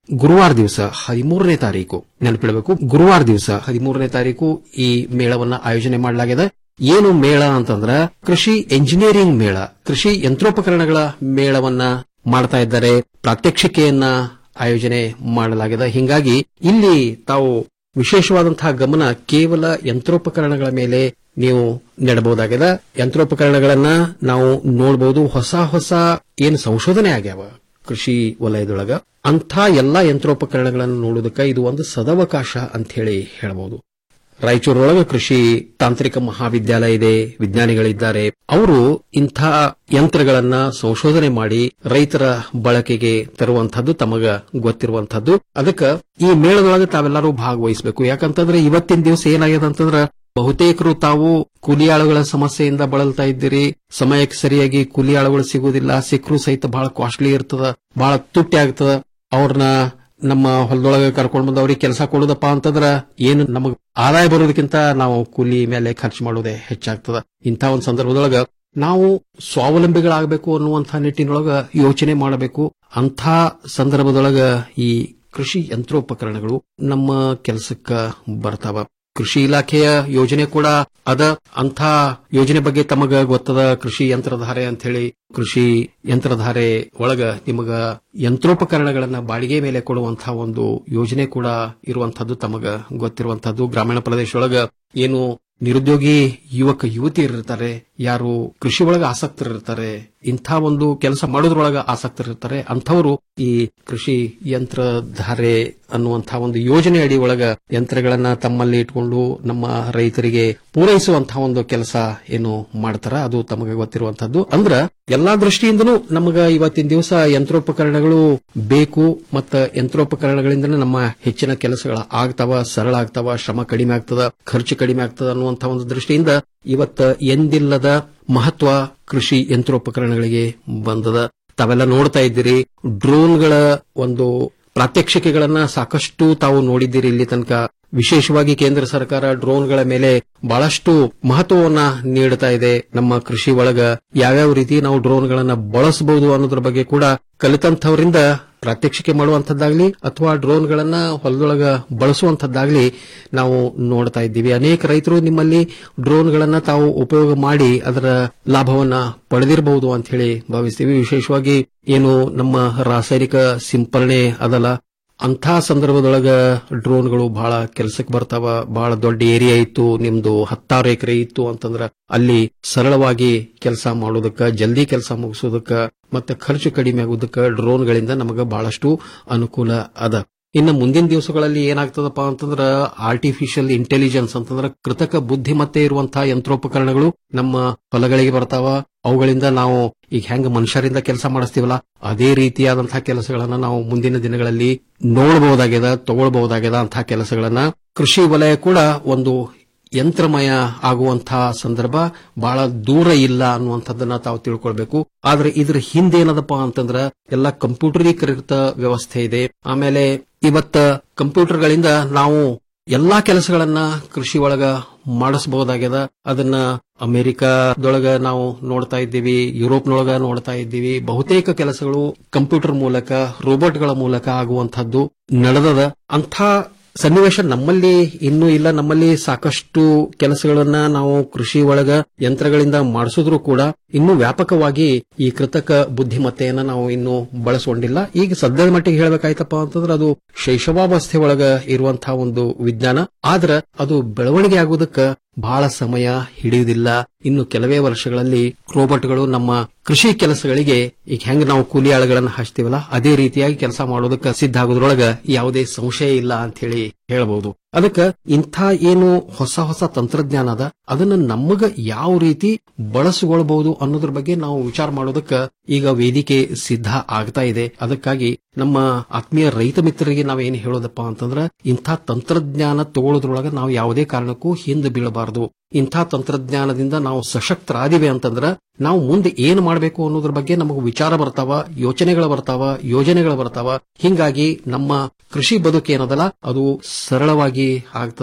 T: ಗುರುವಾರ ದಿವಸ ಹದಿಮೂರನೇ ತಾರೀಕು ನೆನಪಿಡಬೇಕು ಗುರುವಾರ ದಿವಸ ಹದಿಮೂರನೇ ತಾರೀಕು ಈ ಮೇಳವನ್ನ ಆಯೋಜನೆ ಮಾಡಲಾಗಿದೆ ಏನು ಮೇಳ ಅಂತಂದ್ರ ಕೃಷಿ ಎಂಜಿನಿಯರಿಂಗ್ ಮೇಳ ಕೃಷಿ ಯಂತ್ರೋಪಕರಣಗಳ ಮೇಳವನ್ನ ಮಾಡ್ತಾ ಇದ್ದಾರೆ ಪ್ರಾತ್ಯಕ್ಷಿಕೆಯನ್ನ ಆಯೋಜನೆ ಮಾಡಲಾಗಿದೆ ಹಿಂಗಾಗಿ ಇಲ್ಲಿ ತಾವು ವಿಶೇಷವಾದಂತಹ ಗಮನ ಕೇವಲ ಯಂತ್ರೋಪಕರಣಗಳ ಮೇಲೆ ನೀವು ನೆಡಬಹುದಾಗಿದೆ ಯಂತ್ರೋಪಕರಣಗಳನ್ನ ನಾವು ನೋಡಬಹುದು ಹೊಸ ಹೊಸ ಏನು ಸಂಶೋಧನೆ ಆಗ್ಯಾವ ಕೃಷಿ ವಲಯದೊಳಗ ಅಂಥ ಎಲ್ಲಾ ಯಂತ್ರೋಪಕರಣಗಳನ್ನು ನೋಡೋದಕ್ಕೆ ಇದು ಒಂದು ಸದವಕಾಶ ಅಂತ ಹೇಳಿ ಹೇಳಬಹುದು ರಾಯಚೂರೊಳಗ ಕೃಷಿ ತಾಂತ್ರಿಕ ಮಹಾವಿದ್ಯಾಲಯ ಇದೆ ವಿಜ್ಞಾನಿಗಳಿದ್ದಾರೆ ಅವರು ಇಂಥ ಯಂತ್ರಗಳನ್ನ ಸಂಶೋಧನೆ ಮಾಡಿ ರೈತರ ಬಳಕೆಗೆ ತರುವಂತಹದ್ದು ತಮಗ ಗೊತ್ತಿರುವಂತಹದ್ದು ಅದಕ್ಕೆ ಈ ಮೇಳದೊಳಗೆ ತಾವೆಲ್ಲರೂ ಭಾಗವಹಿಸಬೇಕು ಯಾಕಂತಂದ್ರೆ ಇವತ್ತಿನ ದಿವಸ ಏನಾಗಿದೆ ಅಂತಂದ್ರ ಬಹುತೇಕರು ತಾವು ಕೂಲಿಯಾಳುಗಳ ಸಮಸ್ಯೆಯಿಂದ ಬಳಲ್ತಾ ಇದ್ದೀರಿ ಸಮಯಕ್ಕೆ ಸರಿಯಾಗಿ ಕೂಲಿಯಾಳುಗಳು ಸಿಗುವುದಿಲ್ಲ ಸಿಕ್ಕರು ಸಹಿತ ಬಹಳ ಕಾಸ್ಟ್ಲಿ ಇರ್ತದ ಬಹಳ ತುಟ್ಟಿ ಆಗ್ತದ ಅವ್ರನ್ನ ನಮ್ಮ ಹೊಲದೊಳಗೆ ಕರ್ಕೊಂಡು ಬಂದು ಅವ್ರಿಗೆ ಕೆಲಸ ಕೊಡುದಪ್ಪ ಅಂತಂದ್ರ ಏನು ನಮಗ್ ಆದಾಯ ಬರೋದಕ್ಕಿಂತ ನಾವು ಕೂಲಿ ಮೇಲೆ ಖರ್ಚು ಮಾಡೋದೇ ಹೆಚ್ಚಾಗ್ತದ ಇಂಥ ಒಂದು ಸಂದರ್ಭದೊಳಗ ನಾವು ಸ್ವಾವಲಂಬಿಗಳಾಗಬೇಕು ಅನ್ನುವಂಥ ನಿಟ್ಟಿನೊಳಗ ಯೋಚನೆ ಮಾಡಬೇಕು ಅಂಥ ಸಂದರ್ಭದೊಳಗ ಈ ಕೃಷಿ ಯಂತ್ರೋಪಕರಣಗಳು ನಮ್ಮ ಕೆಲಸಕ್ಕ ಬರ್ತಾವ ಕೃಷಿ ಇಲಾಖೆಯ ಯೋಜನೆ ಕೂಡ ಅದ ಅಂಥ ಯೋಜನೆ ಬಗ್ಗೆ ತಮಗ ಗೊತ್ತದ ಕೃಷಿ ಯಂತ್ರಧಾರೆ ಅಂತ ಹೇಳಿ ಕೃಷಿ ಯಂತ್ರಧಾರೆ ಒಳಗ ನಿಮಗ ಯಂತ್ರೋಪಕರಣಗಳನ್ನ ಬಾಡಿಗೆ ಮೇಲೆ ಕೊಡುವಂತಹ ಒಂದು ಯೋಜನೆ ಕೂಡ ಇರುವಂತಹದ್ದು ತಮಗ ಗೊತ್ತಿರುವಂತಹದ್ದು ಗ್ರಾಮೀಣ ಪ್ರದೇಶದೊಳಗ ಏನು ನಿರುದ್ಯೋಗಿ ಯುವಕ ಯುವತಿಯರಿರ್ತಾರೆ ಯಾರು ಕೃಷಿ ಒಳಗ ಆಸಕ್ತರಿರ್ತಾರೆ ಇಂಥ ಒಂದು ಕೆಲಸ ಮಾಡೋದ್ರೊಳಗ ಆಸಕ್ತರಿರ್ತಾರೆ ಅಂಥವರು ಈ ಕೃಷಿ ಯಂತ್ರಧಾರೆ ಅನ್ನುವಂತಹ ಒಂದು ಯೋಜನೆ ಅಡಿ ಒಳಗ ಯಂತ್ರಗಳನ್ನ ತಮ್ಮಲ್ಲಿ ಇಟ್ಕೊಂಡು ನಮ್ಮ ರೈತರಿಗೆ ಪೂರೈಸುವಂತಹ ಒಂದು ಕೆಲಸ ಏನು ಮಾಡ್ತಾರ ಅದು ತಮಗೆ ಗೊತ್ತಿರುವಂತಹದ್ದು ಅಂದ್ರ ಎಲ್ಲಾ ದೃಷ್ಟಿಯಿಂದನೂ ನಮಗ ಇವತ್ತಿನ ದಿವಸ ಯಂತ್ರೋಪಕರಣಗಳು ಬೇಕು ಮತ್ತ ಯಂತ್ರೋಪಕರಣಗಳಿಂದನೇ ನಮ್ಮ ಹೆಚ್ಚಿನ ಕೆಲಸಗಳ ಆಗ್ತಾವ ಸರಳ ಆಗ್ತಾವ ಶ್ರಮ ಕಡಿಮೆ ಆಗ್ತದ ಖರ್ಚು ಕಡಿಮೆ ಆಗ್ತದ ಅನ್ನುವಂತಹ ಒಂದು ದೃಷ್ಟಿಯಿಂದ ಇವತ್ತ ಎಂದಿಲ್ಲದ ಮಹತ್ವ ಕೃಷಿ ಯಂತ್ರೋಪಕರಣಗಳಿಗೆ ಬಂದದ ತಾವೆಲ್ಲ ನೋಡ್ತಾ ಇದ್ದೀರಿ ಡ್ರೋನ್ಗಳ ಒಂದು ಪ್ರಾತ್ಯಕ್ಷಿಕೆಗಳನ್ನ ಸಾಕಷ್ಟು ತಾವು ನೋಡಿದ್ದೀರಿ ಇಲ್ಲಿ ತನಕ ವಿಶೇಷವಾಗಿ ಕೇಂದ್ರ ಸರ್ಕಾರ ಡ್ರೋನ್ಗಳ ಮೇಲೆ ಬಹಳಷ್ಟು ಮಹತ್ವವನ್ನ ನೀಡುತ್ತಾ ಇದೆ ನಮ್ಮ ಕೃಷಿ ಒಳಗ ಯಾವ್ಯಾವ ರೀತಿ ನಾವು ಡ್ರೋನ್ಗಳನ್ನ ಬಳಸಬಹುದು ಅನ್ನೋದ್ರ ಬಗ್ಗೆ ಕೂಡ ಕಲಿತಂಥವರಿಂದ ಪ್ರಾತ್ಯಕ್ಷಿಕೆ ಮಾಡುವಂತದ್ದಾಗ್ಲಿ ಅಥವಾ ಡ್ರೋನ್ಗಳನ್ನ ಹೊಲದೊಳಗ ಬಳಸುವಂತದ್ದಾಗ್ಲಿ ನಾವು ನೋಡ್ತಾ ಇದ್ದೀವಿ ಅನೇಕ ರೈತರು ನಿಮ್ಮಲ್ಲಿ ಡ್ರೋನ್ಗಳನ್ನ ತಾವು ಉಪಯೋಗ ಮಾಡಿ ಅದರ ಲಾಭವನ್ನ ಪಡೆದಿರಬಹುದು ಅಂತ ಹೇಳಿ ಭಾವಿಸ್ತೀವಿ ವಿಶೇಷವಾಗಿ ಏನು ನಮ್ಮ ರಾಸಾಯನಿಕ ಸಿಂಪರಣೆ ಅದಲ್ಲ ಅಂಥ ಸಂದರ್ಭದೊಳಗ ಡ್ರೋನ್ಗಳು ಬಹಳ ಕೆಲಸಕ್ಕೆ ಬರ್ತಾವ ಬಹಳ ದೊಡ್ಡ ಏರಿಯಾ ಇತ್ತು ನಿಮ್ದು ಹತ್ತಾರು ಎಕರೆ ಇತ್ತು ಅಂತಂದ್ರ ಅಲ್ಲಿ ಸರಳವಾಗಿ ಕೆಲಸ ಮಾಡೋದಕ್ಕ ಜಲ್ದಿ ಕೆಲಸ ಮುಗಿಸೋದಕ್ಕ ಮತ್ತೆ ಖರ್ಚು ಕಡಿಮೆ ಆಗೋದಕ್ಕ ಡ್ರೋನ್ಗಳಿಂದ ನಮಗ ಬಹಳಷ್ಟು ಅನುಕೂಲ ಅದ ಇನ್ನು ಮುಂದಿನ ದಿವಸಗಳಲ್ಲಿ ಏನಾಗ್ತದಪ್ಪ ಅಂತಂದ್ರ ಆರ್ಟಿಫಿಷಿಯಲ್ ಇಂಟೆಲಿಜೆನ್ಸ್ ಅಂತಂದ್ರ ಕೃತಕ ಬುದ್ಧಿಮತ್ತೆ ಇರುವಂತಹ ಯಂತ್ರೋಪಕರಣಗಳು ನಮ್ಮ ಹೊಲಗಳಿಗೆ ಬರ್ತಾವ ಅವುಗಳಿಂದ ನಾವು ಈಗ ಹೆಂಗ ಮನುಷ್ಯರಿಂದ ಕೆಲಸ ಮಾಡಿಸ್ತೀವಲ್ಲ ಅದೇ ರೀತಿಯಾದಂತಹ ಕೆಲಸಗಳನ್ನ ನಾವು ಮುಂದಿನ ದಿನಗಳಲ್ಲಿ ನೋಡಬಹುದಾಗ್ಯದ ತಗೊಳ್ಬಹುದಾಗ್ಯದ ಅಂತಹ ಕೆಲಸಗಳನ್ನ ಕೃಷಿ ವಲಯ ಕೂಡ ಒಂದು ಯಂತ್ರಮಯ ಆಗುವಂತಹ ಸಂದರ್ಭ ಬಹಳ ದೂರ ಇಲ್ಲ ಅನ್ನುವಂಥದ್ದನ್ನ ತಾವು ತಿಳ್ಕೊಳ್ಬೇಕು ಆದ್ರೆ ಇದ್ರ ಹಿಂದೇನದಪ್ಪ ಅಂತಂದ್ರ ಎಲ್ಲ ಕಂಪ್ಯೂಟರೀಕೃತ ವ್ಯವಸ್ಥೆ ಇದೆ ಆಮೇಲೆ ಇವತ್ತ ಕಂಪ್ಯೂಟರ್ಗಳಿಂದ ನಾವು ಎಲ್ಲಾ ಕೆಲಸಗಳನ್ನ ಕೃಷಿ ಒಳಗ ಮಾಡಿಸಬಹುದಾಗ್ಯದ ಅದನ್ನ ಅಮೆರಿಕಾದೊಳಗ ನಾವು ನೋಡ್ತಾ ಇದ್ದೀವಿ ಯುರೋಪ್ನೊಳಗ ನೋಡ್ತಾ ಇದ್ದೀವಿ ಬಹುತೇಕ ಕೆಲಸಗಳು ಕಂಪ್ಯೂಟರ್ ಮೂಲಕ ರೋಬೋಟ್ಗಳ ಮೂಲಕ ಆಗುವಂತಹದ್ದು ನಡೆದದ ಅಂಥ ಸನ್ನಿವೇಶ ನಮ್ಮಲ್ಲಿ ಇನ್ನೂ ಇಲ್ಲ ನಮ್ಮಲ್ಲಿ ಸಾಕಷ್ಟು ಕೆಲಸಗಳನ್ನ ನಾವು ಕೃಷಿ ಒಳಗ ಯಂತ್ರಗಳಿಂದ ಮಾಡಿಸಿದ್ರು ಕೂಡ ಇನ್ನೂ ವ್ಯಾಪಕವಾಗಿ ಈ ಕೃತಕ ಬುದ್ಧಿಮತ್ತೆಯನ್ನ ನಾವು ಇನ್ನೂ ಬಳಸಿಕೊಂಡಿಲ್ಲ ಈಗ ಸದ್ಯದ ಮಟ್ಟಿಗೆ ಹೇಳಬೇಕಾಯ್ತಪ್ಪ ಅಂತಂದ್ರೆ ಅದು ಶೈಶವಾವಸ್ಥೆ ಒಳಗ ಇರುವಂತಹ ಒಂದು ವಿಜ್ಞಾನ ಆದ್ರ ಅದು ಬೆಳವಣಿಗೆ ಆಗುವುದಕ್ಕ ಬಹಳ ಸಮಯ ಹಿಡಿಯುವುದಿಲ್ಲ ಇನ್ನು ಕೆಲವೇ ವರ್ಷಗಳಲ್ಲಿ ರೋಬೋಟ್ಗಳು ನಮ್ಮ ಕೃಷಿ ಕೆಲಸಗಳಿಗೆ ಈಗ ಹೆಂಗ್ ನಾವು ಕೂಲಿ ಆಳುಗಳನ್ನ ಹಚ್ತೀವಲ್ಲ ಅದೇ ರೀತಿಯಾಗಿ ಕೆಲಸ ಮಾಡೋದಕ್ಕೆ ಸಿದ್ಧ ಆಗೋದ್ರೊಳಗ ಯಾವುದೇ ಸಂಶಯ ಇಲ್ಲ ಅಂತ ಹೇಳಿ ಹೇಳಬಹುದು ಅದಕ್ಕ ಇಂಥ ಏನು ಹೊಸ ಹೊಸ ತಂತ್ರಜ್ಞಾನ ಅದ ಅದನ್ನ ನಮಗ ಯಾವ ರೀತಿ ಬಳಸಿಕೊಳ್ಬಹುದು ಅನ್ನೋದ್ರ ಬಗ್ಗೆ ನಾವು ವಿಚಾರ ಮಾಡೋದಕ್ಕ ಈಗ ವೇದಿಕೆ ಸಿದ್ಧ ಆಗ್ತಾ ಇದೆ ಅದಕ್ಕಾಗಿ ನಮ್ಮ ಆತ್ಮೀಯ ರೈತ ಮಿತ್ರರಿಗೆ ನಾವೇನು ಹೇಳೋದಪ್ಪ ಅಂತಂದ್ರ ಇಂಥ ತಂತ್ರಜ್ಞಾನ ತಗೊಳ್ಳೋದ್ರೊಳಗ ನಾವು ಯಾವುದೇ ಕಾರಣಕ್ಕೂ ಹಿಂದೆ ಬೀಳಬಾರದು ಇಂಥ ತಂತ್ರಜ್ಞಾನದಿಂದ ನಾವು ಸಶಕ್ತರಾದಿವೆ ಅಂತಂದ್ರ ನಾವು ಮುಂದೆ ಏನು ಮಾಡಬೇಕು ಅನ್ನೋದ್ರ ಬಗ್ಗೆ ನಮಗೆ ವಿಚಾರ ಬರ್ತಾವ ಯೋಚನೆಗಳು ಬರ್ತಾವ ಯೋಜನೆಗಳು ಬರ್ತಾವ ಹಿಂಗಾಗಿ ನಮ್ಮ ಕೃಷಿ ಬದುಕು ಏನದಲ್ಲ ಅದು ಸರಳವಾಗಿ ಆಗ್ತದ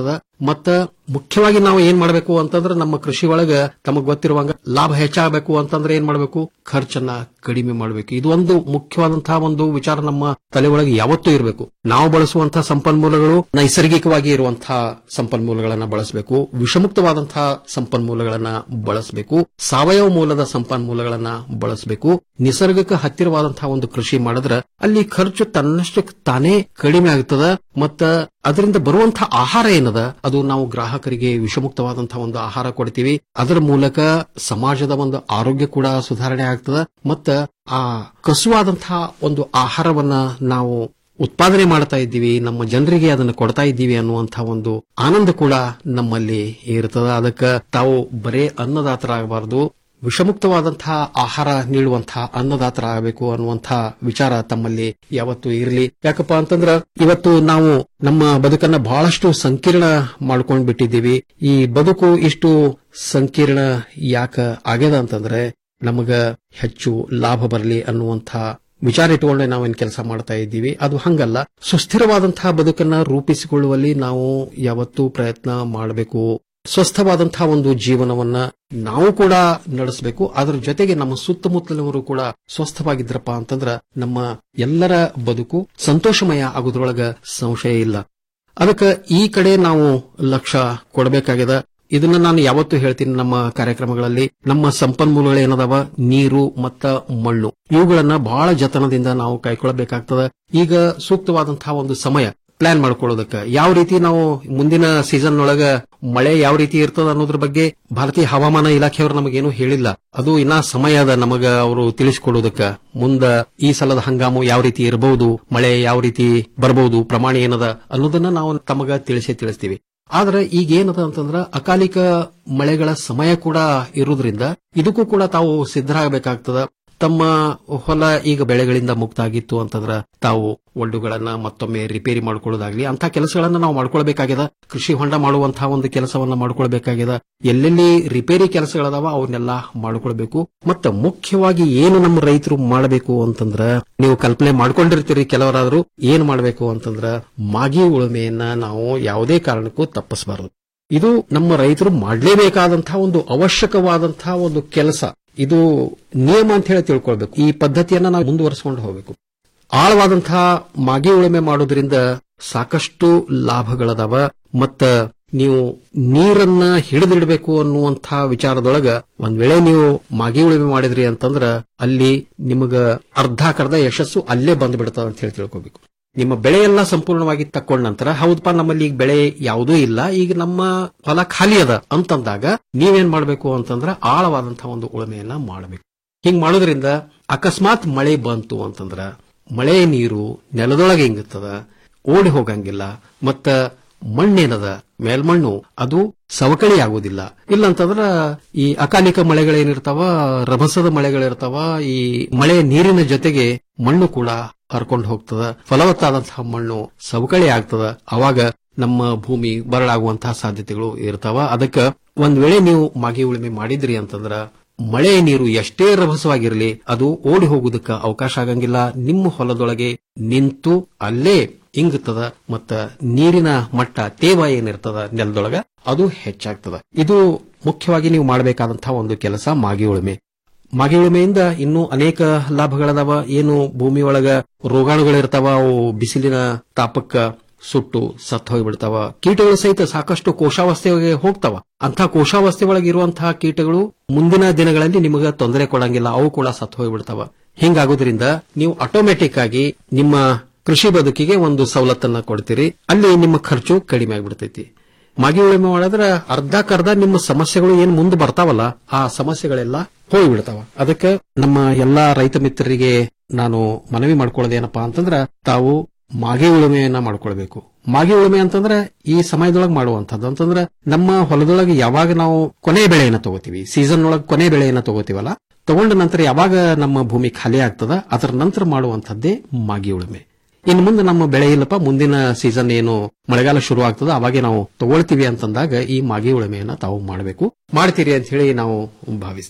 T: ಮತ್ತ ಮುಖ್ಯವಾಗಿ ನಾವು ಏನ್ ಮಾಡಬೇಕು ಅಂತಂದ್ರೆ ನಮ್ಮ ಕೃಷಿ ಒಳಗ ತಮಗ್ ಗೊತ್ತಿರುವಂಗ ಲಾಭ ಹೆಚ್ಚಾಗಬೇಕು ಅಂತಂದ್ರೆ ಏನ್ ಮಾಡಬೇಕು ಖರ್ಚನ್ನ ಕಡಿಮೆ ಮಾಡಬೇಕು ಇದು ಒಂದು ಮುಖ್ಯವಾದಂತಹ ಒಂದು ವಿಚಾರ ನಮ್ಮ ತಲೆ ಒಳಗೆ ಯಾವತ್ತೂ ಇರಬೇಕು ನಾವು ಬಳಸುವಂತಹ ಸಂಪನ್ಮೂಲಗಳು ನೈಸರ್ಗಿಕವಾಗಿ ಇರುವಂತಹ ಸಂಪನ್ಮೂಲಗಳನ್ನ ಬಳಸಬೇಕು ವಿಷಮುಕ್ತವಾದಂತಹ ಸಂಪನ್ಮೂಲಗಳನ್ನ ಬಳಸಬೇಕು ಸಾವಯವ ಮೂಲದ ಸಂಪನ್ಮೂಲಗಳನ್ನ ಬಳಸಬೇಕು ನಿಸರ್ಗಕ್ಕೆ ಹತ್ತಿರವಾದಂತಹ ಒಂದು ಕೃಷಿ ಮಾಡಿದ್ರೆ ಅಲ್ಲಿ ಖರ್ಚು ತನ್ನಷ್ಟಕ್ಕೆ ತಾನೇ ಕಡಿಮೆ ಆಗ್ತದ ಮತ್ತ ಅದರಿಂದ ಬರುವಂತಹ ಆಹಾರ ಏನದ ಅದು ನಾವು ಗ್ರಾಹಕರಿಗೆ ವಿಷಮುಕ್ತವಾದಂತಹ ಒಂದು ಆಹಾರ ಕೊಡ್ತೀವಿ ಅದರ ಮೂಲಕ ಸಮಾಜದ ಒಂದು ಆರೋಗ್ಯ ಕೂಡ ಸುಧಾರಣೆ ಆಗ್ತದ ಮತ್ತ ಆ ಕಸುವಾದಂತಹ ಒಂದು ಆಹಾರವನ್ನ ನಾವು ಉತ್ಪಾದನೆ ಮಾಡ್ತಾ ಇದ್ದೀವಿ ನಮ್ಮ ಜನರಿಗೆ ಅದನ್ನು ಕೊಡ್ತಾ ಇದ್ದೀವಿ ಅನ್ನುವಂತಹ ಒಂದು ಆನಂದ ಕೂಡ ನಮ್ಮಲ್ಲಿ ಇರ್ತದ ಅದಕ್ಕೆ ತಾವು ಬರೇ ಅನ್ನದಾತರಾಗಬಾರದು ವಿಷಮುಕ್ತವಾದಂತಹ ಆಹಾರ ನೀಡುವಂತಹ ಅನ್ನದಾತರಾಗಬೇಕು ಅನ್ನುವಂತಹ ವಿಚಾರ ತಮ್ಮಲ್ಲಿ ಯಾವತ್ತೂ ಇರಲಿ ಯಾಕಪ್ಪ ಅಂತಂದ್ರ ಇವತ್ತು ನಾವು ನಮ್ಮ ಬದುಕನ್ನ ಬಹಳಷ್ಟು ಸಂಕೀರ್ಣ ಮಾಡ್ಕೊಂಡ್ ಬಿಟ್ಟಿದ್ದೀವಿ ಈ ಬದುಕು ಇಷ್ಟು ಸಂಕೀರ್ಣ ಯಾಕ ಆಗ್ಯದ ಅಂತಂದ್ರೆ ನಮಗ ಹೆಚ್ಚು ಲಾಭ ಬರಲಿ ಅನ್ನುವಂಥ ವಿಚಾರ ಇಟ್ಟುಕೊಂಡೆ ನಾವೇನ್ ಕೆಲಸ ಮಾಡ್ತಾ ಇದ್ದೀವಿ ಅದು ಹಂಗಲ್ಲ ಸುಸ್ಥಿರವಾದಂತಹ ಬದುಕನ್ನ ರೂಪಿಸಿಕೊಳ್ಳುವಲ್ಲಿ ನಾವು ಯಾವತ್ತೂ ಪ್ರಯತ್ನ ಮಾಡಬೇಕು ಸ್ವಸ್ಥವಾದಂತಹ ಒಂದು ಜೀವನವನ್ನ ನಾವು ಕೂಡ ನಡೆಸಬೇಕು ಅದರ ಜೊತೆಗೆ ನಮ್ಮ ಸುತ್ತಮುತ್ತಲಿನವರು ಕೂಡ ಸ್ವಸ್ಥವಾಗಿದ್ರಪ್ಪ ಅಂತಂದ್ರ ನಮ್ಮ ಎಲ್ಲರ ಬದುಕು ಸಂತೋಷಮಯ ಆಗೋದ್ರೊಳಗ ಸಂಶಯ ಇಲ್ಲ ಅದಕ್ಕೆ ಈ ಕಡೆ ನಾವು ಲಕ್ಷ್ಯ ಕೊಡಬೇಕಾಗ್ಯದ ಇದನ್ನ ನಾನು ಯಾವತ್ತೂ ಹೇಳ್ತೀನಿ ನಮ್ಮ ಕಾರ್ಯಕ್ರಮಗಳಲ್ಲಿ ನಮ್ಮ ಸಂಪನ್ಮೂಲಗಳು ಏನದಾವ ನೀರು ಮತ್ತ ಮಣ್ಣು ಇವುಗಳನ್ನ ಬಹಳ ಜತನದಿಂದ ನಾವು ಕೈಗೊಳ್ಳಬೇಕಾಗ್ತದ ಈಗ ಸೂಕ್ತವಾದಂತಹ ಒಂದು ಸಮಯ ಪ್ಲಾನ್ ಮಾಡ್ಕೊಳ್ಳೋದಕ್ಕೆ ಯಾವ ರೀತಿ ನಾವು ಮುಂದಿನ ಸೀಸನ್ ಒಳಗ ಮಳೆ ಯಾವ ರೀತಿ ಇರ್ತದ ಅನ್ನೋದ್ರ ಬಗ್ಗೆ ಭಾರತೀಯ ಹವಾಮಾನ ಇಲಾಖೆಯವರು ನಮಗೇನು ಹೇಳಿಲ್ಲ ಅದು ಇನ್ನ ಸಮಯ ಅದ ನಮಗ ಅವರು ತಿಳಿಸಿಕೊಡೋದಕ್ಕ ಮುಂದ ಈ ಸಲದ ಹಂಗಾಮು ಯಾವ ರೀತಿ ಇರಬಹುದು ಮಳೆ ಯಾವ ರೀತಿ ಬರಬಹುದು ಪ್ರಮಾಣ ಏನದ ಅನ್ನೋದನ್ನ ನಾವು ತಮಗ ತಿಳಿಸೇ ತಿಳಿಸ್ತೀವಿ ಆದ್ರೆ ಈಗ ಏನದ ಅಂತಂದ್ರ ಅಕಾಲಿಕ ಮಳೆಗಳ ಸಮಯ ಕೂಡ ಇರುವುದರಿಂದ ಇದಕ್ಕೂ ಕೂಡ ತಾವು ಸಿದ್ಧರಾಗಬೇಕಾಗ್ತದ ತಮ್ಮ ಹೊಲ ಈಗ ಬೆಳೆಗಳಿಂದ ಮುಕ್ತ ಆಗಿತ್ತು ಅಂತಂದ್ರ ತಾವು ಒಡ್ಡುಗಳನ್ನ ಮತ್ತೊಮ್ಮೆ ರಿಪೇರಿ ಮಾಡ್ಕೊಳ್ಳೋದಾಗ್ಲಿ ಅಂತ ಕೆಲಸಗಳನ್ನ ನಾವು ಮಾಡ್ಕೊಳ್ಬೇಕಾಗ್ಯದ ಕೃಷಿ ಹೊಂಡ ಮಾಡುವಂತಹ ಒಂದು ಕೆಲಸವನ್ನ ಮಾಡ್ಕೊಳ್ಬೇಕಾಗ್ಯದ ಎಲ್ಲೆಲ್ಲಿ ರಿಪೇರಿ ಕೆಲಸಗಳದಾವ ಅವನ್ನೆಲ್ಲ ಮಾಡ್ಕೊಳ್ಬೇಕು ಮತ್ತೆ ಮುಖ್ಯವಾಗಿ ಏನು ನಮ್ಮ ರೈತರು ಮಾಡಬೇಕು ಅಂತಂದ್ರ ನೀವು ಕಲ್ಪನೆ ಮಾಡ್ಕೊಂಡಿರ್ತೀರಿ ಕೆಲವರಾದ್ರೂ ಏನ್ ಮಾಡಬೇಕು ಅಂತಂದ್ರ ಮಾಗಿ ಉಳುಮೆಯನ್ನ ನಾವು ಯಾವುದೇ ಕಾರಣಕ್ಕೂ ತಪ್ಪಿಸಬಾರದು ಇದು ನಮ್ಮ ರೈತರು ಮಾಡಲೇಬೇಕಾದಂತಹ ಒಂದು ಅವಶ್ಯಕವಾದಂತಹ ಒಂದು ಕೆಲಸ ಇದು ನಿಯಮ ಅಂತ ಹೇಳಿ ತಿಳ್ಕೊಳ್ಬೇಕು ಈ ಪದ್ಧತಿಯನ್ನ ನಾವು ಮುಂದುವರಿಸಿಕೊಂಡು ಹೋಗಬೇಕು ಆಳವಾದಂತಹ ಮಾಗಿ ಉಳುಮೆ ಮಾಡೋದ್ರಿಂದ ಸಾಕಷ್ಟು ಲಾಭಗಳದಾವ ಮತ್ತ ನೀವು ನೀರನ್ನ ಹಿಡಿದಿಡಬೇಕು ಅನ್ನುವಂತಹ ವಿಚಾರದೊಳಗ ಒಂದ್ ವೇಳೆ ನೀವು ಮಾಗಿ ಉಳುಮೆ ಮಾಡಿದ್ರಿ ಅಂತಂದ್ರ ಅಲ್ಲಿ ನಿಮಗ ಅರ್ಧಕರ್ಧ ಯಶಸ್ಸು ಅಲ್ಲೇ ಬಂದ್ಬಿಡ್ತದ ಅಂತ ಹೇಳಿ ತಿಳ್ಕೊಬೇಕು ನಿಮ್ಮ ಬೆಳೆ ಎಲ್ಲ ಸಂಪೂರ್ಣವಾಗಿ ತಕ್ಕೊಂಡ ನಂತರ ಹೌದಪ್ಪ ನಮ್ಮಲ್ಲಿ ಈಗ ಬೆಳೆ ಯಾವುದೂ ಇಲ್ಲ ಈಗ ನಮ್ಮ ಹೊಲ ಖಾಲಿ ಅದ ಅಂತಂದಾಗ ನೀವೇನ್ ಮಾಡಬೇಕು ಅಂತಂದ್ರ ಆಳವಾದಂತಹ ಒಂದು ಉಳುಮೆಯನ್ನ ಮಾಡಬೇಕು ಹಿಂಗ್ ಮಾಡೋದ್ರಿಂದ ಅಕಸ್ಮಾತ್ ಮಳೆ ಬಂತು ಅಂತಂದ್ರ ಮಳೆ ನೀರು ನೆಲದೊಳಗೆ ಹಿಂಗತ್ತದ ಓಡಿ ಹೋಗಂಗಿಲ್ಲ ಮತ್ತ ಮಣ್ಣೇನದ ಮೇಲ್ಮಣ್ಣು ಅದು ಸವಕಳಿ ಆಗುವುದಿಲ್ಲ ಇಲ್ಲಂತಂದ್ರ ಈ ಅಕಾಲಿಕ ಮಳೆಗಳೇನಿರ್ತಾವ ರಭಸದ ಮಳೆಗಳಿರ್ತಾವ ಈ ಮಳೆ ನೀರಿನ ಜೊತೆಗೆ ಮಣ್ಣು ಕೂಡ ಹರ್ಕೊಂಡು ಹೋಗ್ತದ ಫಲವತ್ತಾದಂತಹ ಮಣ್ಣು ಸವಕಳಿ ಆಗ್ತದ ಅವಾಗ ನಮ್ಮ ಭೂಮಿ ಬರಳಾಗುವಂತಹ ಸಾಧ್ಯತೆಗಳು ಇರ್ತಾವ ಅದಕ್ಕ ಒಂದ್ ವೇಳೆ ನೀವು ಮಾಗಿ ಉಳುಮೆ ಮಾಡಿದ್ರಿ ಅಂತಂದ್ರ ಮಳೆ ನೀರು ಎಷ್ಟೇ ರಭಸವಾಗಿರಲಿ ಅದು ಓಡಿ ಹೋಗುವುದಕ್ಕ ಅವಕಾಶ ಆಗಂಗಿಲ್ಲ ನಿಮ್ಮ ಹೊಲದೊಳಗೆ ನಿಂತು ಅಲ್ಲೇ ಇಂಗುತ್ತದ ಮತ್ತ ನೀರಿನ ಮಟ್ಟ ತೇವ ಏನಿರ್ತದ ನೆಲದೊಳಗ ಅದು ಹೆಚ್ಚಾಗ್ತದ ಇದು ಮುಖ್ಯವಾಗಿ ನೀವು ಮಾಡಬೇಕಾದಂತಹ ಒಂದು ಕೆಲಸ ಮಾಗಿ ಉಳುಮೆ ಮಾಗಿ ಉಳುಮೆಯಿಂದ ಇನ್ನೂ ಅನೇಕ ಲಾಭಗಳದಾವ ಏನು ಭೂಮಿಯೊಳಗ ರೋಗಾಣುಗಳಿರ್ತಾವ ಅವು ಬಿಸಿಲಿನ ತಾಪಕ್ಕ ಸುಟ್ಟು ಸತ್ತು ಹೋಗಿಬಿಡ್ತಾವ ಕೀಟಗಳು ಸಹಿತ ಸಾಕಷ್ಟು ಕೋಶಾವಸ್ಥೆಗೆ ಹೋಗ್ತಾವ ಅಂತ ಕೋಶಾವಸ್ಥೆ ಒಳಗೆ ಇರುವಂತಹ ಕೀಟಗಳು ಮುಂದಿನ ದಿನಗಳಲ್ಲಿ ನಿಮಗೆ ತೊಂದರೆ ಕೊಡಂಗಿಲ್ಲ ಅವು ಕೂಡ ಸತ್ತು ಹೋಗಿಬಿಡ್ತಾವ ಹಿಂಗಾಗೋದ್ರಿಂದ ನೀವು ಆಟೋಮೆಟಿಕ್ ಆಗಿ ನಿಮ್ಮ ಕೃಷಿ ಬದುಕಿಗೆ ಒಂದು ಸವಲತ್ತನ್ನ ಕೊಡ್ತೀರಿ ಅಲ್ಲಿ ನಿಮ್ಮ ಖರ್ಚು ಕಡಿಮೆ ಆಗ್ಬಿಡ್ತೈತಿ ಮಾಗಿ ಉಳುಮೆ ಮಾಡಿದ್ರೆ ಅರ್ಧಕ್ಕರ್ಧ ನಿಮ್ಮ ಸಮಸ್ಯೆಗಳು ಏನ್ ಮುಂದೆ ಬರ್ತಾವಲ್ಲ ಆ ಸಮಸ್ಯೆಗಳೆಲ್ಲ ಹೋಗ್ಬಿಡ್ತಾವ ಅದಕ್ಕೆ ನಮ್ಮ ಎಲ್ಲಾ ರೈತ ಮಿತ್ರರಿಗೆ ನಾನು ಮನವಿ ಮಾಡ್ಕೊಳ್ಳೋದೇನಪ್ಪಾ ಅಂತಂದ್ರ ತಾವು ಮಾಗಿ ಉಳುಮೆಯನ್ನ ಮಾಡ್ಕೊಳ್ಬೇಕು ಮಾಗಿ ಉಳುಮೆ ಅಂತಂದ್ರೆ ಈ ಸಮಯದೊಳಗೆ ಮಾಡುವಂತದ್ದು ಅಂತಂದ್ರೆ ನಮ್ಮ ಹೊಲದೊಳಗೆ ಯಾವಾಗ ನಾವು ಕೊನೆ ಬೆಳೆಯನ್ನ ತಗೋತೀವಿ ಸೀಸನ್ ಒಳಗೆ ಕೊನೆ ಬೆಳೆಯನ್ನ ತಗೋತೀವಲ್ಲ ತಗೊಂಡ ನಂತರ ಯಾವಾಗ ನಮ್ಮ ಭೂಮಿ ಖಾಲಿ ಆಗ್ತದ ಅದರ ನಂತರ ಮಾಡುವಂತದ್ದೇ ಮಾಗಿ ಉಳುಮೆ ಇನ್ನು ಮುಂದೆ ನಮ್ಮ ಬೆಳೆ ಇಲ್ಲಪ್ಪ ಮುಂದಿನ ಸೀಸನ್ ಏನು ಮಳೆಗಾಲ ಶುರು ಆಗ್ತದ ಅವಾಗೆ ನಾವು ತಗೊಳ್ತೀವಿ ಅಂತಂದಾಗ ಈ ಮಾಗಿ ಉಳುಮೆಯನ್ನ ತಾವು ಮಾಡಬೇಕು ಮಾಡ್ತೀರಿ ಅಂತ ಹೇಳಿ ನಾವು ಭಾವಿಸ್ತೀವಿ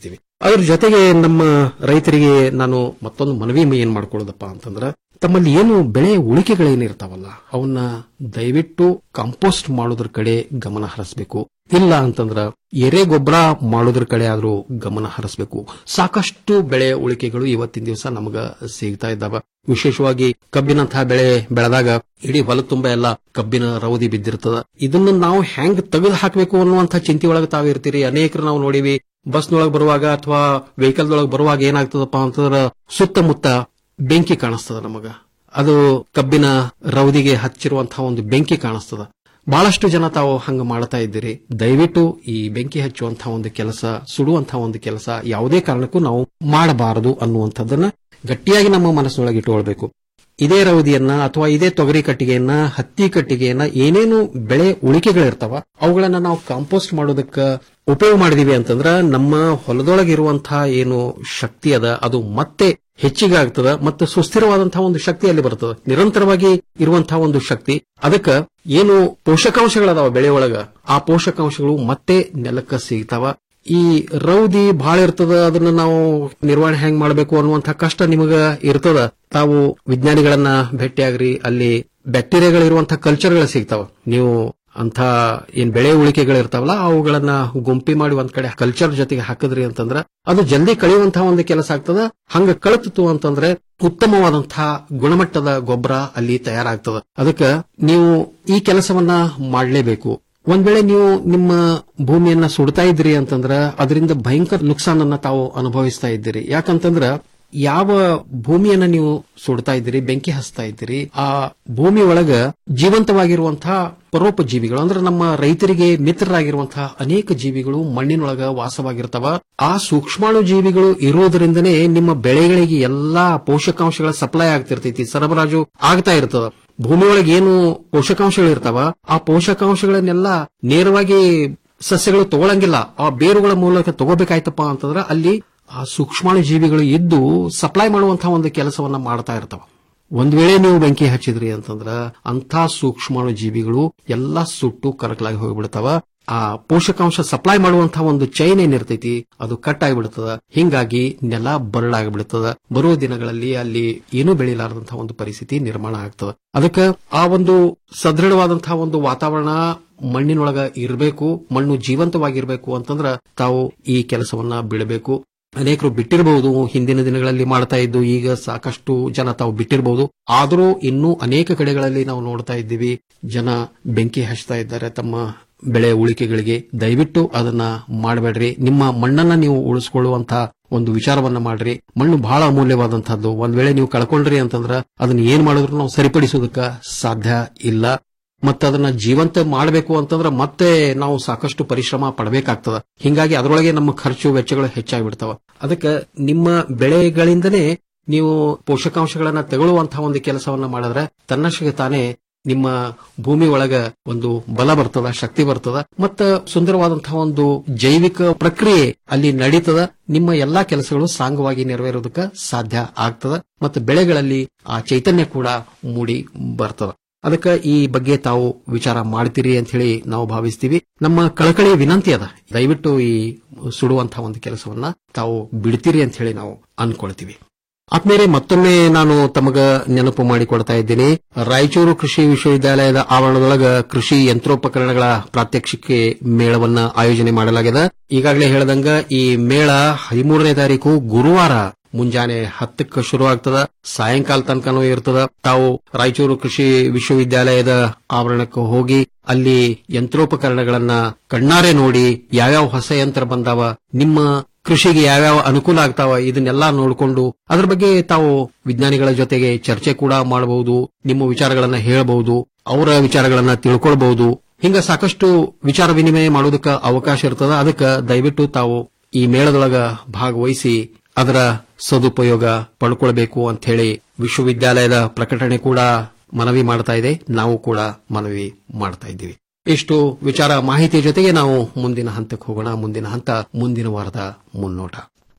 T: ಅದ್ರ ಜೊತೆಗೆ ನಮ್ಮ ರೈತರಿಗೆ ನಾನು ಮತ್ತೊಂದು ಮನವಿ ಏನ್ ಮಾಡ್ಕೊಳ್ಳೋದಪ್ಪ ಅಂತಂದ್ರ ತಮ್ಮಲ್ಲಿ ಏನು ಬೆಳೆ ಉಳಿಕೆಗಳೇನಿರ್ತಾವಲ್ಲ ಅವನ್ನ ದಯವಿಟ್ಟು ಕಾಂಪೋಸ್ಟ್ ಮಾಡೋದ್ರ ಕಡೆ ಗಮನ ಹರಿಸಬೇಕು ಇಲ್ಲ ಅಂತಂದ್ರ ಎರೆ ಗೊಬ್ಬರ ಮಾಡೋದ್ರ ಕಡೆ ಆದ್ರೂ ಗಮನ ಹರಿಸಬೇಕು ಸಾಕಷ್ಟು ಬೆಳೆ ಉಳಿಕೆಗಳು ಇವತ್ತಿನ ದಿವಸ ನಮಗ ಸಿಗ್ತಾ ಇದ್ದಾವ ವಿಶೇಷವಾಗಿ ಕಬ್ಬಿನಂತಹ ಬೆಳೆ ಬೆಳೆದಾಗ ಇಡೀ ಹೊಲ ತುಂಬ ಎಲ್ಲ ಕಬ್ಬಿನ ರವದಿ ಬಿದ್ದಿರ್ತದ ಇದನ್ನ ನಾವು ಹೆಂಗ್ ತೆಗೆದು ಹಾಕಬೇಕು ಅನ್ನುವಂಥ ಚಿಂತೆ ಒಳಗೆ ತಾವಿರ್ತೀರಿ ಅನೇಕರು ನಾವು ನೋಡಿವಿ ಬಸ್ನೊಳಗೆ ಬರುವಾಗ ಅಥವಾ ವೆಹಿಕಲ್ದೊಳಗೆ ಬರುವಾಗ ಏನಾಗ್ತದಪ್ಪ ಅಂತಂದ್ರ ಸುತ್ತಮುತ್ತ ಬೆಂಕಿ ಕಾಣಿಸ್ತದ ನಮಗ ಅದು ಕಬ್ಬಿನ ರವದಿಗೆ ಹಚ್ಚಿರುವಂತಹ ಒಂದು ಬೆಂಕಿ ಕಾಣಿಸ್ತದ ಬಹಳಷ್ಟು ಜನ ತಾವು ಹಂಗ ಮಾಡ್ತಾ ಇದ್ದೀರಿ ದಯವಿಟ್ಟು ಈ ಬೆಂಕಿ ಹಚ್ಚುವಂತಹ ಒಂದು ಕೆಲಸ ಸುಡುವಂತಹ ಒಂದು ಕೆಲಸ ಯಾವುದೇ ಕಾರಣಕ್ಕೂ ನಾವು ಮಾಡಬಾರದು ಅನ್ನುವಂಥದ್ದನ್ನ ಗಟ್ಟಿಯಾಗಿ ನಮ್ಮ ಮನಸ್ಸೊಳಗೆ ಇಟ್ಟುಕೊಳ್ಬೇಕು ಇದೇ ರವದಿಯನ್ನ ಅಥವಾ ಇದೇ ತೊಗರಿ ಕಟ್ಟಿಗೆಯನ್ನ ಹತ್ತಿ ಕಟ್ಟಿಗೆಯನ್ನ ಏನೇನು ಬೆಳೆ ಉಳಿಕೆಗಳಿರ್ತಾವ ಅವುಗಳನ್ನ ನಾವು ಕಾಂಪೋಸ್ಟ್ ಮಾಡೋದಕ್ಕ ಉಪಯೋಗ ಮಾಡಿದೀವಿ ಅಂತಂದ್ರ ನಮ್ಮ ಹೊಲದೊಳಗಿರುವಂತಹ ಏನು ಶಕ್ತಿ ಅದ ಅದು ಮತ್ತೆ ಹೆಚ್ಚಿಗೆ ಆಗ್ತದ ಮತ್ತು ಸುಸ್ಥಿರವಾದಂತಹ ಒಂದು ಶಕ್ತಿ ಅಲ್ಲಿ ಬರ್ತದೆ ನಿರಂತರವಾಗಿ ಇರುವಂತಹ ಒಂದು ಶಕ್ತಿ ಅದಕ್ಕ ಏನು ಪೋಷಕಾಂಶಗಳದಾವ ಬೆಳೆ ಒಳಗ ಆ ಪೋಷಕಾಂಶಗಳು ಮತ್ತೆ ನೆಲಕ್ಕ ಸಿಗ್ತಾವ ಈ ರೌದಿ ಬಹಳ ಇರ್ತದ ಅದನ್ನ ನಾವು ನಿರ್ವಹಣೆ ಹೆಂಗ್ ಮಾಡಬೇಕು ಅನ್ನುವಂಥ ಕಷ್ಟ ನಿಮಗ ಇರ್ತದ ತಾವು ವಿಜ್ಞಾನಿಗಳನ್ನ ಭೇಟಿಯಾಗ್ರಿ ಅಲ್ಲಿ ಬ್ಯಾಕ್ಟೀರಿಯಾಗಳಿರುವಂತಹ ಕಲ್ಚರ್ಗಳು ಸಿಗ್ತಾವ ನೀವು ಅಂತ ಏನ್ ಬೆಳೆ ಉಳಿಕೆಗಳಿರ್ತಾವಲ್ಲ ಅವುಗಳನ್ನ ಗುಂಪಿ ಮಾಡಿ ಒಂದ್ ಕಡೆ ಕಲ್ಚರ್ ಜೊತೆಗೆ ಹಾಕಿದ್ರಿ ಅಂತಂದ್ರ ಅದು ಜಲ್ದಿ ಕಳೆಯುವಂತಹ ಒಂದು ಕೆಲಸ ಆಗ್ತದ ಹಂಗ ಕಳತಿತ್ತು ಅಂತಂದ್ರೆ ಉತ್ತಮವಾದಂತಹ ಗುಣಮಟ್ಟದ ಗೊಬ್ಬರ ಅಲ್ಲಿ ತಯಾರಾಗ್ತದ ಅದಕ್ಕ ನೀವು ಈ ಕೆಲಸವನ್ನ ಮಾಡಲೇಬೇಕು ಒಂದ್ ವೇಳೆ ನೀವು ನಿಮ್ಮ ಭೂಮಿಯನ್ನ ಸುಡ್ತಾ ಇದ್ರಿ ಅಂತಂದ್ರ ಅದರಿಂದ ಭಯಂಕರ ನುಕ್ಸಾನನ್ನ ತಾವು ಅನುಭವಿಸ್ತಾ ಇದ್ದೀರಿ ಯಾಕಂತಂದ್ರ ಯಾವ ಭೂಮಿಯನ್ನ ನೀವು ಸುಡ್ತಾ ಇದ್ದೀರಿ ಬೆಂಕಿ ಹಚ್ತಾ ಇದ್ದೀರಿ ಆ ಭೂಮಿ ಒಳಗ ಜೀವಂತವಾಗಿರುವಂತಹ ಪರೋಪಜೀವಿಗಳು ಅಂದ್ರೆ ನಮ್ಮ ರೈತರಿಗೆ ಮಿತ್ರರಾಗಿರುವಂತಹ ಅನೇಕ ಜೀವಿಗಳು ಮಣ್ಣಿನೊಳಗ ವಾಸವಾಗಿರ್ತಾವ ಆ ಸೂಕ್ಷ್ಮಾಣು ಜೀವಿಗಳು ಇರೋದ್ರಿಂದನೇ ನಿಮ್ಮ ಬೆಳೆಗಳಿಗೆ ಎಲ್ಲಾ ಪೋಷಕಾಂಶಗಳ ಸಪ್ಲೈ ಆಗ್ತಿರ್ತೈತಿ ಸರಬರಾಜು ಆಗ್ತಾ ಇರ್ತದ ಭೂಮಿಯೊಳಗೆ ಏನು ಪೋಷಕಾಂಶಗಳು ಇರ್ತಾವ ಆ ಪೋಷಕಾಂಶಗಳನ್ನೆಲ್ಲ ನೇರವಾಗಿ ಸಸ್ಯಗಳು ತಗೊಳಂಗಿಲ್ಲ ಆ ಬೇರುಗಳ ಮೂಲಕ ತಗೋಬೇಕಾಯ್ತಪ್ಪ ಅಂತಂದ್ರೆ ಅಲ್ಲಿ ಆ ಸೂಕ್ಷ್ಮಾಣು ಜೀವಿಗಳು ಇದ್ದು ಸಪ್ಲೈ ಮಾಡುವಂತಹ ಒಂದು ಕೆಲಸವನ್ನ ಮಾಡ್ತಾ ಇರ್ತಾವ ಒಂದ್ ವೇಳೆ ನೀವು ಬೆಂಕಿ ಹಚ್ಚಿದ್ರಿ ಅಂತಂದ್ರ ಅಂತ ಸೂಕ್ಷ್ಮಾಣು ಜೀವಿಗಳು ಎಲ್ಲಾ ಸುಟ್ಟು ಕರಕಲಾಗಿ ಹೋಗ್ಬಿಡ್ತಾವ ಆ ಪೋಷಕಾಂಶ ಸಪ್ಲೈ ಮಾಡುವಂತಹ ಒಂದು ಚೈನ್ ಏನಿರ್ತೈತಿ ಅದು ಕಟ್ ಆಗಿಬಿಡ್ತದ ಹಿಂಗಾಗಿ ನೆಲ ಬರಡಾಗ್ಬಿಡ್ತದ ಬರುವ ದಿನಗಳಲ್ಲಿ ಅಲ್ಲಿ ಏನೂ ಬೆಳಿಲಾರದಂತಹ ಒಂದು ಪರಿಸ್ಥಿತಿ ನಿರ್ಮಾಣ ಆಗ್ತದ ಅದಕ್ಕೆ ಆ ಒಂದು ಸದೃಢವಾದಂತಹ ಒಂದು ವಾತಾವರಣ ಮಣ್ಣಿನೊಳಗ ಇರಬೇಕು ಮಣ್ಣು ಜೀವಂತವಾಗಿರ್ಬೇಕು ಅಂತಂದ್ರ ತಾವು ಈ ಕೆಲಸವನ್ನ ಬಿಡಬೇಕು ಅನೇಕರು ಬಿಟ್ಟಿರಬಹುದು ಹಿಂದಿನ ದಿನಗಳಲ್ಲಿ ಮಾಡ್ತಾ ಇದ್ದು ಈಗ ಸಾಕಷ್ಟು ಜನ ತಾವು ಬಿಟ್ಟಿರಬಹುದು ಆದರೂ ಇನ್ನೂ ಅನೇಕ ಕಡೆಗಳಲ್ಲಿ ನಾವು ನೋಡ್ತಾ ಇದ್ದೀವಿ ಜನ ಬೆಂಕಿ ಹಚ್ತಾ ಇದ್ದಾರೆ ತಮ್ಮ ಬೆಳೆ ಉಳಿಕೆಗಳಿಗೆ ದಯವಿಟ್ಟು ಅದನ್ನ ಮಾಡಬೇಡ್ರಿ ನಿಮ್ಮ ಮಣ್ಣನ್ನ ನೀವು ಉಳಿಸ್ಕೊಳ್ಳುವಂತಹ ಒಂದು ವಿಚಾರವನ್ನ ಮಾಡ್ರಿ ಮಣ್ಣು ಬಹಳ ಅಮೂಲ್ಯವಾದಂತಹದ್ದು ಒಂದ್ ವೇಳೆ ನೀವು ಕಳ್ಕೊಂಡ್ರಿ ಅಂತಂದ್ರ ಅದನ್ನ ಏನ್ ಮಾಡಿದ್ರು ನಾವು ಸರಿಪಡಿಸೋದಕ್ಕ ಸಾಧ್ಯ ಇಲ್ಲ ಮತ್ತೆ ಅದನ್ನ ಜೀವಂತ ಮಾಡಬೇಕು ಅಂತಂದ್ರೆ ಮತ್ತೆ ನಾವು ಸಾಕಷ್ಟು ಪರಿಶ್ರಮ ಪಡಬೇಕಾಗ್ತದ ಹಿಂಗಾಗಿ ಅದರೊಳಗೆ ನಮ್ಮ ಖರ್ಚು ವೆಚ್ಚಗಳು ಹೆಚ್ಚಾಗಿಬಿಡ್ತಾವ ಅದಕ್ಕೆ ನಿಮ್ಮ ಬೆಳೆಗಳಿಂದನೇ ನೀವು ಪೋಷಕಾಂಶಗಳನ್ನ ತಗೊಳ್ಳುವಂತಹ ಒಂದು ಕೆಲಸವನ್ನ ಮಾಡಿದ್ರೆ ತನ್ನಷ್ಟಕ್ಕೆ ತಾನೇ ನಿಮ್ಮ ಭೂಮಿ ಒಳಗ ಒಂದು ಬಲ ಬರ್ತದ ಶಕ್ತಿ ಬರ್ತದ ಮತ್ತ ಸುಂದರವಾದಂತಹ ಒಂದು ಜೈವಿಕ ಪ್ರಕ್ರಿಯೆ ಅಲ್ಲಿ ನಡೀತದ ನಿಮ್ಮ ಎಲ್ಲಾ ಕೆಲಸಗಳು ಸಾಂಗವಾಗಿ ನೆರವೇರೋದಕ್ಕೆ ಸಾಧ್ಯ ಆಗ್ತದ ಮತ್ತು ಬೆಳೆಗಳಲ್ಲಿ ಆ ಚೈತನ್ಯ ಕೂಡ ಮೂಡಿ ಬರ್ತದ ಅದಕ್ಕೆ ಈ ಬಗ್ಗೆ ತಾವು ವಿಚಾರ ಮಾಡ್ತೀರಿ ಅಂತ ಹೇಳಿ ನಾವು ಭಾವಿಸ್ತೀವಿ ನಮ್ಮ ಕಳಕಳಿ ವಿನಂತಿ ಅದ ದಯವಿಟ್ಟು ಈ ಸುಡುವಂತಹ ಒಂದು ಕೆಲಸವನ್ನ ತಾವು ಬಿಡ್ತೀರಿ ಅಂತ ಹೇಳಿ ನಾವು ಅನ್ಕೊಳ್ತೀವಿ ಆದ್ಮೇಲೆ ಮತ್ತೊಮ್ಮೆ ನಾನು ತಮಗ ನೆನಪು ಮಾಡಿಕೊಡ್ತಾ ಇದ್ದೀನಿ ರಾಯಚೂರು ಕೃಷಿ ವಿಶ್ವವಿದ್ಯಾಲಯದ ಆವರಣದೊಳಗ ಕೃಷಿ ಯಂತ್ರೋಪಕರಣಗಳ ಪ್ರಾತ್ಯಕ್ಷಿಕೆ ಮೇಳವನ್ನ ಆಯೋಜನೆ ಮಾಡಲಾಗಿದೆ ಈಗಾಗಲೇ ಹೇಳದಂಗ ಈ ಮೇಳ ಹದಿಮೂರನೇ ತಾರೀಕು ಗುರುವಾರ ಮುಂಜಾನೆ ಹತ್ತಕ್ಕೆ ಶುರು ಆಗ್ತದ ಸಾಯಂಕಾಲ ತನಕನೂ ಇರ್ತದ ತಾವು ರಾಯಚೂರು ಕೃಷಿ ವಿಶ್ವವಿದ್ಯಾಲಯದ ಆವರಣಕ್ಕೆ ಹೋಗಿ ಅಲ್ಲಿ ಯಂತ್ರೋಪಕರಣಗಳನ್ನ ಕಣ್ಣಾರೆ ನೋಡಿ ಯಾವ್ಯಾವ ಹೊಸ ಯಂತ್ರ ಬಂದಾವ ನಿಮ್ಮ ಕೃಷಿಗೆ ಯಾವ್ಯಾವ ಅನುಕೂಲ ಆಗ್ತಾವ ಇದನ್ನೆಲ್ಲಾ ನೋಡಿಕೊಂಡು ಅದ್ರ ಬಗ್ಗೆ ತಾವು ವಿಜ್ಞಾನಿಗಳ ಜೊತೆಗೆ ಚರ್ಚೆ ಕೂಡ ಮಾಡಬಹುದು ನಿಮ್ಮ ವಿಚಾರಗಳನ್ನ ಹೇಳಬಹುದು ಅವರ ವಿಚಾರಗಳನ್ನ ತಿಳ್ಕೊಳ್ಬಹುದು ಹಿಂಗ ಸಾಕಷ್ಟು ವಿಚಾರ ವಿನಿಮಯ ಮಾಡೋದಕ್ಕೆ ಅವಕಾಶ ಇರ್ತದ ಅದಕ್ಕೆ ದಯವಿಟ್ಟು ತಾವು ಈ ಮೇಳದೊಳಗ ಭಾಗವಹಿಸಿ ಅದರ ಸದುಪಯೋಗ ಪಡ್ಕೊಳ್ಬೇಕು ಅಂತ ಹೇಳಿ ವಿಶ್ವವಿದ್ಯಾಲಯದ ಪ್ರಕಟಣೆ ಕೂಡ ಮನವಿ ಮಾಡ್ತಾ ಇದೆ ನಾವು ಕೂಡ ಮನವಿ ಮಾಡ್ತಾ ಇದ್ದೀವಿ ಇಷ್ಟು ವಿಚಾರ ಮಾಹಿತಿ ಜೊತೆಗೆ ನಾವು ಮುಂದಿನ ಹಂತಕ್ಕೆ ಹೋಗೋಣ ಮುಂದಿನ ಹಂತ ಮುಂದಿನ ವಾರದ ಮುನ್ನೋಟ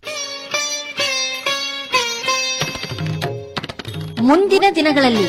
S: ಮುಂದಿನ ದಿನಗಳಲ್ಲಿ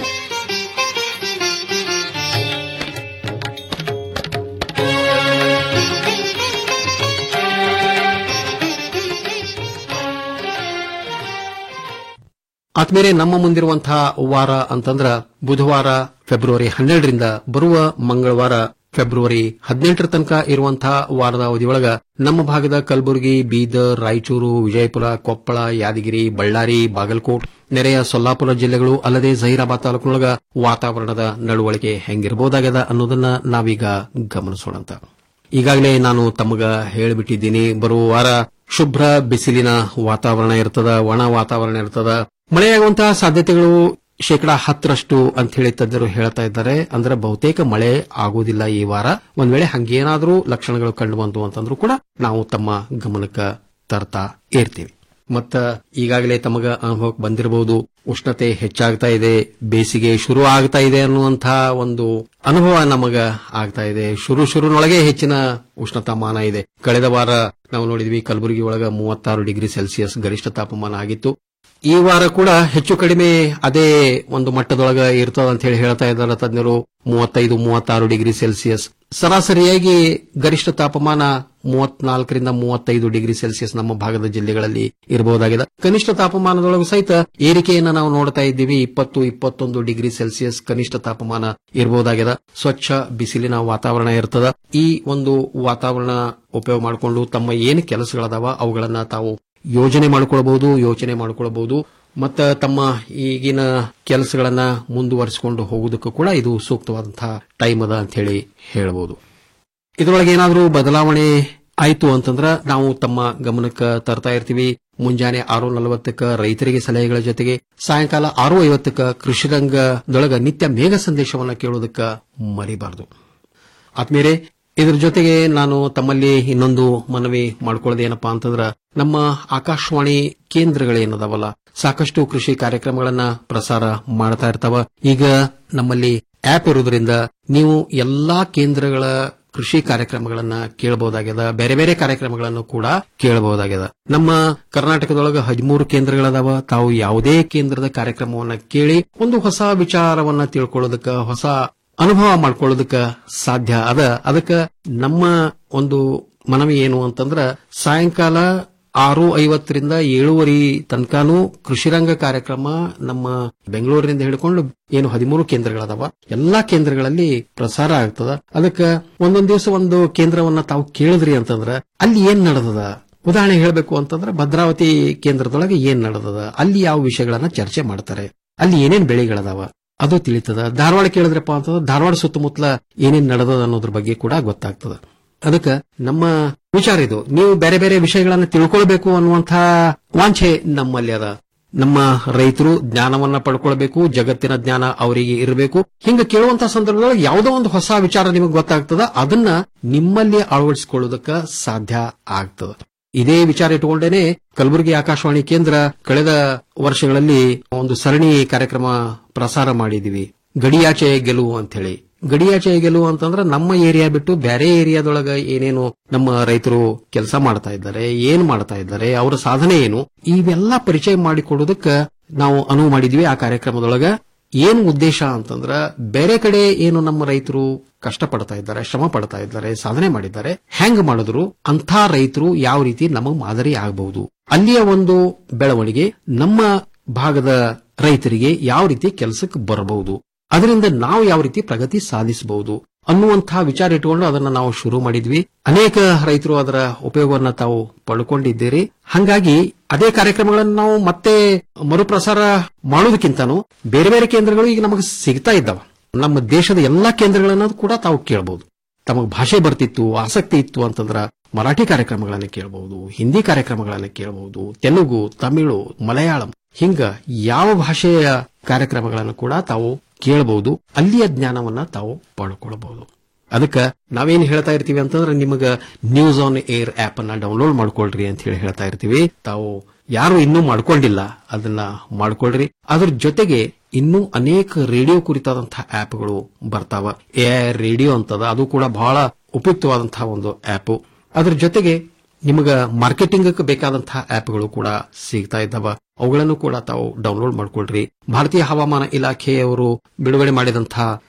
T: ಆದ್ಮೇಲೆ ನಮ್ಮ ಮುಂದಿರುವಂತಹ ವಾರ ಅಂತಂದ್ರ ಬುಧವಾರ ಫೆಬ್ರವರಿ ಹನ್ನೆರಡರಿಂದ ಬರುವ ಮಂಗಳವಾರ ಫೆಬ್ರವರಿ ಹದಿನೆಂಟರ ತನಕ ಇರುವಂತಹ ವಾರದ ಅವಧಿಯೊಳಗ ನಮ್ಮ ಭಾಗದ ಕಲಬುರಗಿ ಬೀದರ್ ರಾಯಚೂರು ವಿಜಯಪುರ ಕೊಪ್ಪಳ ಯಾದಗಿರಿ ಬಳ್ಳಾರಿ ಬಾಗಲಕೋಟ್ ನೆರೆಯ ಸೊಲ್ಲಾಪುರ ಜಿಲ್ಲೆಗಳು ಅಲ್ಲದೆ ಜಹೀರಾಬಾದ್ ತಾಲೂಕಿನೊಳಗ ವಾತಾವರಣದ ನಡವಳಿಕೆ ಹೆಂಗಿರಬಹುದಾಗದ ಅನ್ನೋದನ್ನ ನಾವೀಗ ಗಮನಿಸೋಣಂತ ಈಗಾಗಲೇ ನಾನು ತಮಗ ಹೇಳಿಬಿಟ್ಟಿದ್ದೀನಿ ಬರುವ ವಾರ ಶುಭ್ರ ಬಿಸಿಲಿನ ವಾತಾವರಣ ಇರ್ತದ ಒಣ ವಾತಾವರಣ ಇರ್ತದ ಮಳೆಯಾಗುವಂತಹ ಸಾಧ್ಯತೆಗಳು ಶೇಕಡಾ ಹತ್ತರಷ್ಟು ಅಂತ ಹೇಳಿ ತಜ್ಞರು ಹೇಳ್ತಾ ಇದ್ದಾರೆ ಅಂದ್ರೆ ಬಹುತೇಕ ಮಳೆ ಆಗುವುದಿಲ್ಲ ಈ ವಾರ ಒಂದ್ ವೇಳೆ ಹಂಗೇನಾದ್ರೂ ಲಕ್ಷಣಗಳು ಕಂಡು ಬಂತು ಅಂತಂದ್ರೂ ಕೂಡ ನಾವು ತಮ್ಮ ಗಮನಕ್ಕೆ ತರ್ತಾ ಇರ್ತೀವಿ ಮತ್ತ ಈಗಾಗಲೇ ತಮಗ ಅನುಭವಕ್ಕೆ ಬಂದಿರಬಹುದು ಉಷ್ಣತೆ ಹೆಚ್ಚಾಗ್ತಾ ಇದೆ ಬೇಸಿಗೆ ಶುರು ಆಗ್ತಾ ಇದೆ ಅನ್ನುವಂತಹ ಒಂದು ಅನುಭವ ನಮಗ ಆಗ್ತಾ ಇದೆ ಶುರು ಶುರುನೊಳಗೆ ಹೆಚ್ಚಿನ ಉಷ್ಣತಾಮಾನ ಇದೆ ಕಳೆದ ವಾರ ನಾವು ನೋಡಿದ್ವಿ ಕಲಬುರಗಿ ಒಳಗ ಮೂವತ್ತಾರು ಡಿಗ್ರಿ ಸೆಲ್ಸಿಯಸ್ ಗರಿಷ್ಠ ತಾಪಮಾನ ಆಗಿತ್ತು ಈ ವಾರ ಕೂಡ ಹೆಚ್ಚು ಕಡಿಮೆ ಅದೇ ಒಂದು ಮಟ್ಟದೊಳಗ ಇರ್ತದ ಅಂತ ಹೇಳಿ ಹೇಳ್ತಾ ಇದ್ದಾರೆ ತಜ್ಞರು ಮೂವತ್ತೈದು ಮೂವತ್ತಾರು ಡಿಗ್ರಿ ಸೆಲ್ಸಿಯಸ್ ಸರಾಸರಿಯಾಗಿ ಗರಿಷ್ಠ ತಾಪಮಾನ ಮೂವತ್ನಾಲ್ಕರಿಂದ ಮೂವತ್ತೈದು ಡಿಗ್ರಿ ಸೆಲ್ಸಿಯಸ್ ನಮ್ಮ ಭಾಗದ ಜಿಲ್ಲೆಗಳಲ್ಲಿ ಇರಬಹುದಾಗಿದೆ ಕನಿಷ್ಠ ತಾಪಮಾನದೊಳಗೂ ಸಹಿತ ಏರಿಕೆಯನ್ನು ನಾವು ನೋಡ್ತಾ ಇದ್ದೀವಿ ಇಪ್ಪತ್ತು ಇಪ್ಪತ್ತೊಂದು ಡಿಗ್ರಿ ಸೆಲ್ಸಿಯಸ್ ಕನಿಷ್ಠ ತಾಪಮಾನ ಇರಬಹುದಾಗಿದೆ ಸ್ವಚ್ಛ ಬಿಸಿಲಿನ ವಾತಾವರಣ ಇರ್ತದ ಈ ಒಂದು ವಾತಾವರಣ ಉಪಯೋಗ ಮಾಡಿಕೊಂಡು ತಮ್ಮ ಏನು ಕೆಲಸಗಳದಾವ ಅವುಗಳನ್ನ ತಾವು ಯೋಜನೆ ಮಾಡಿಕೊಳ್ಬಹುದು ಯೋಚನೆ ಮಾಡಿಕೊಳ್ಬಹುದು ಮತ್ತ ತಮ್ಮ ಈಗಿನ ಕೆಲಸಗಳನ್ನ ಮುಂದುವರಿಸಿಕೊಂಡು ಹೋಗುವುದಕ್ಕೂ ಕೂಡ ಇದು ಸೂಕ್ತವಾದಂತಹ ಟೈಮ್ ಅದ ಅಂತ ಹೇಳಿ ಹೇಳಬಹುದು ಇದರೊಳಗೆ ಏನಾದರೂ ಬದಲಾವಣೆ ಆಯ್ತು ಅಂತಂದ್ರ ನಾವು ತಮ್ಮ ಗಮನಕ್ಕೆ ತರ್ತಾ ಇರ್ತೀವಿ ಮುಂಜಾನೆ ಆರು ನಲವತ್ತಕ್ಕ ರೈತರಿಗೆ ಸಲಹೆಗಳ ಜೊತೆಗೆ ಸಾಯಂಕಾಲ ಆರು ಐವತ್ತಕ್ಕ ಕೃಷಿ ರಂಗದೊಳಗ ನಿತ್ಯ ಮೇಘ ಸಂದೇಶವನ್ನ ಕೇಳೋದಕ್ಕ ಮರಿಬಾರದು ಆದ್ಮೇಲೆ ಇದ್ರ ಜೊತೆಗೆ ನಾನು ತಮ್ಮಲ್ಲಿ ಇನ್ನೊಂದು ಮನವಿ ಮಾಡ್ಕೊಳ್ಳೋದು ಏನಪ್ಪಾ ಅಂತಂದ್ರ ನಮ್ಮ ಆಕಾಶವಾಣಿ ಕೇಂದ್ರಗಳೇನದಾವಲ್ಲ ಸಾಕಷ್ಟು ಕೃಷಿ ಕಾರ್ಯಕ್ರಮಗಳನ್ನ ಪ್ರಸಾರ ಮಾಡ್ತಾ ಇರ್ತಾವ ಈಗ ನಮ್ಮಲ್ಲಿ ಆಪ್ ಇರೋದ್ರಿಂದ ನೀವು ಎಲ್ಲಾ ಕೇಂದ್ರಗಳ ಕೃಷಿ ಕಾರ್ಯಕ್ರಮಗಳನ್ನ ಕೇಳಬಹುದಾಗ್ಯದ ಬೇರೆ ಬೇರೆ ಕಾರ್ಯಕ್ರಮಗಳನ್ನು ಕೂಡ ಕೇಳಬಹುದಾಗ್ಯದ ನಮ್ಮ ಕರ್ನಾಟಕದೊಳಗ ಹದಿಮೂರು ಕೇಂದ್ರಗಳದಾವ ತಾವು ಯಾವುದೇ ಕೇಂದ್ರದ ಕಾರ್ಯಕ್ರಮವನ್ನ ಕೇಳಿ ಒಂದು ಹೊಸ ವಿಚಾರವನ್ನ ತಿಳ್ಕೊಳ್ಳೋದಕ್ಕ ಹೊಸ ಅನುಭವ ಮಾಡ್ಕೊಳ್ಳೋದಕ್ಕ ಸಾಧ್ಯ ಅದ ಅದಕ್ಕ ನಮ್ಮ ಒಂದು ಮನವಿ ಏನು ಅಂತಂದ್ರ ಸಾಯಂಕಾಲ ಆರು ಐವತ್ತರಿಂದ ಏಳುವರೆ ತನಕನೂ ಕೃಷಿರಂಗ ಕಾರ್ಯಕ್ರಮ ನಮ್ಮ ಬೆಂಗಳೂರಿನಿಂದ ಹಿಡ್ಕೊಂಡು ಏನು ಹದಿಮೂರು ಕೇಂದ್ರಗಳದಾವ ಎಲ್ಲಾ ಕೇಂದ್ರಗಳಲ್ಲಿ ಪ್ರಸಾರ ಆಗ್ತದ ಅದಕ್ಕ ಒಂದೊಂದ್ ದಿವಸ ಒಂದು ಕೇಂದ್ರವನ್ನ ತಾವು ಕೇಳಿದ್ರಿ ಅಂತಂದ್ರ ಅಲ್ಲಿ ಏನ್ ನಡೆದದ ಉದಾಹರಣೆ ಹೇಳಬೇಕು ಅಂತಂದ್ರೆ ಭದ್ರಾವತಿ ಕೇಂದ್ರದೊಳಗೆ ಏನ್ ನಡೆದದ ಅಲ್ಲಿ ಯಾವ ವಿಷಯಗಳನ್ನ ಚರ್ಚೆ ಮಾಡ್ತಾರೆ ಅಲ್ಲಿ ಏನೇನ್ ಬೆಳೆಗಳದಾವ ಅದು ತಿಳಿತದ ಧಾರವಾಡ ಕೇಳಿದ್ರಪ್ಪ ಅಂತಂದ್ರೆ ಧಾರವಾಡ ಸುತ್ತಮುತ್ತಲ ಏನೇನ್ ನಡೆದದ ಅನ್ನೋದ್ರ ಬಗ್ಗೆ ಕೂಡ ಗೊತ್ತಾಗ್ತದ ಅದಕ್ಕ ನಮ್ಮ ವಿಚಾರ ಇದು ನೀವು ಬೇರೆ ಬೇರೆ ವಿಷಯಗಳನ್ನ ತಿಳ್ಕೊಳ್ಬೇಕು ಅನ್ನುವಂತಹ ವಾಂಛೆ ನಮ್ಮಲ್ಲಿ ಅದ ನಮ್ಮ ರೈತರು ಜ್ಞಾನವನ್ನ ಪಡ್ಕೊಳ್ಬೇಕು ಜಗತ್ತಿನ ಜ್ಞಾನ ಅವರಿಗೆ ಇರಬೇಕು ಹಿಂಗ ಕೇಳುವಂತಹ ಸಂದರ್ಭದೊಳಗೆ ಯಾವುದೋ ಒಂದು ಹೊಸ ವಿಚಾರ ನಿಮಗೆ ಗೊತ್ತಾಗ್ತದ ಅದನ್ನ ನಿಮ್ಮಲ್ಲಿ ಅಳವಡಿಸಿಕೊಳ್ಳೋದಕ್ಕ ಸಾಧ್ಯ ಆಗ್ತದ ಇದೇ ವಿಚಾರ ಇಟ್ಟುಕೊಂಡೇನೆ ಕಲಬುರಗಿ ಆಕಾಶವಾಣಿ ಕೇಂದ್ರ ಕಳೆದ ವರ್ಷಗಳಲ್ಲಿ ಒಂದು ಸರಣಿ ಕಾರ್ಯಕ್ರಮ ಪ್ರಸಾರ ಮಾಡಿದೀವಿ ಗಡಿಯಾಚೆ ಗೆಲುವು ಅಂತ ಹೇಳಿ ಗಡಿಯಾಚೆ ಗೆಲುವು ಅಂತಂದ್ರೆ ನಮ್ಮ ಏರಿಯಾ ಬಿಟ್ಟು ಬೇರೆ ಏರಿಯಾದೊಳಗ ಏನೇನು ನಮ್ಮ ರೈತರು ಕೆಲಸ ಮಾಡ್ತಾ ಇದ್ದಾರೆ ಏನ್ ಮಾಡ್ತಾ ಇದ್ದಾರೆ ಅವರ ಸಾಧನೆ ಏನು ಇವೆಲ್ಲ ಪರಿಚಯ ಮಾಡಿಕೊಡೋದಕ್ಕ ನಾವು ಅನುವು ಮಾಡಿದ್ವಿ ಆ ಕಾರ್ಯಕ್ರಮದೊಳಗ ಏನು ಉದ್ದೇಶ ಅಂತಂದ್ರ ಬೇರೆ ಕಡೆ ಏನು ನಮ್ಮ ರೈತರು ಕಷ್ಟ ಪಡ್ತಾ ಇದ್ದಾರೆ ಶ್ರಮ ಪಡ್ತಾ ಇದ್ದಾರೆ ಸಾಧನೆ ಮಾಡಿದ್ದಾರೆ ಹೆಂಗ್ ಮಾಡಿದ್ರು ಅಂಥ ರೈತರು ಯಾವ ರೀತಿ ನಮಗ್ ಮಾದರಿ ಆಗಬಹುದು ಅಲ್ಲಿಯ ಒಂದು ಬೆಳವಣಿಗೆ ನಮ್ಮ ಭಾಗದ ರೈತರಿಗೆ ಯಾವ ರೀತಿ ಕೆಲಸಕ್ಕೆ ಬರಬಹುದು ಅದರಿಂದ ನಾವು ಯಾವ ರೀತಿ ಪ್ರಗತಿ ಸಾಧಿಸಬಹುದು ಅನ್ನುವಂತಹ ವಿಚಾರ ಇಟ್ಟುಕೊಂಡು ಅದನ್ನ ನಾವು ಶುರು ಮಾಡಿದ್ವಿ ಅನೇಕ ರೈತರು ಅದರ ಉಪಯೋಗವನ್ನ ತಾವು ಪಡ್ಕೊಂಡಿದ್ದೀರಿ ಹಂಗಾಗಿ ಅದೇ ಕಾರ್ಯಕ್ರಮಗಳನ್ನು ನಾವು ಮತ್ತೆ ಮರುಪ್ರಸಾರ ಮಾಡೋದಕ್ಕಿಂತನೂ ಬೇರೆ ಬೇರೆ ಕೇಂದ್ರಗಳು ಈಗ ನಮಗೆ ಸಿಗ್ತಾ ಇದ್ದಾವ ನಮ್ಮ ದೇಶದ ಎಲ್ಲಾ ಕೇಂದ್ರಗಳನ್ನ ಕೂಡ ತಾವು ಕೇಳಬಹುದು ತಮಗೆ ಭಾಷೆ ಬರ್ತಿತ್ತು ಆಸಕ್ತಿ ಇತ್ತು ಅಂತಂದ್ರ ಮರಾಠಿ ಕಾರ್ಯಕ್ರಮಗಳನ್ನು ಕೇಳಬಹುದು ಹಿಂದಿ ಕಾರ್ಯಕ್ರಮಗಳನ್ನು ಕೇಳಬಹುದು ತೆಲುಗು ತಮಿಳು ಮಲಯಾಳಂ ಹಿಂಗ ಯಾವ ಭಾಷೆಯ ಕಾರ್ಯಕ್ರಮಗಳನ್ನು ಕೂಡ ತಾವು ಕೇಳಬಹುದು ಅಲ್ಲಿಯ ಜ್ಞಾನವನ್ನ ತಾವು ಪಡ್ಕೊಳ್ಬಹುದು ಅದಕ್ಕೆ ನಾವೇನ್ ಹೇಳ್ತಾ ಇರ್ತೀವಿ ಅಂತಂದ್ರೆ ನಿಮಗ ನ್ಯೂಸ್ ಆನ್ ಏರ್ ಆಪ್ ಅನ್ನ ಡೌನ್ಲೋಡ್ ಮಾಡ್ಕೊಳ್ರಿ ಅಂತ ಹೇಳಿ ಹೇಳ್ತಾ ಇರ್ತೀವಿ ತಾವು ಯಾರು ಇನ್ನೂ ಮಾಡ್ಕೊಂಡಿಲ್ಲ ಅದನ್ನ ಮಾಡ್ಕೊಳ್ರಿ ಅದ್ರ ಜೊತೆಗೆ ಇನ್ನೂ ಅನೇಕ ರೇಡಿಯೋ ಕುರಿತಾದಂತಹ ಆಪ್ಗಳು ಬರ್ತಾವ ಎ ರೇಡಿಯೋ ಅಂತದ ಅದು ಕೂಡ ಬಹಳ ಉಪಯುಕ್ತವಾದಂತಹ ಒಂದು ಆಪ್ ಅದ್ರ ಜೊತೆಗೆ ನಿಮಗ ಮಾರ್ಕೆಟಿಂಗ್ ಬೇಕಾದಂತಹ ಆಪ್ಗಳು ಕೂಡ ಸಿಗ್ತಾ ಇದ್ದಾವ ಅವುಗಳನ್ನು ಕೂಡ ತಾವು ಡೌನ್ಲೋಡ್ ಮಾಡ್ಕೊಳ್ರಿ ಭಾರತೀಯ ಹವಾಮಾನ ಇಲಾಖೆಯವರು ಬಿಡುಗಡೆ ಮಾಡಿದಂತಹ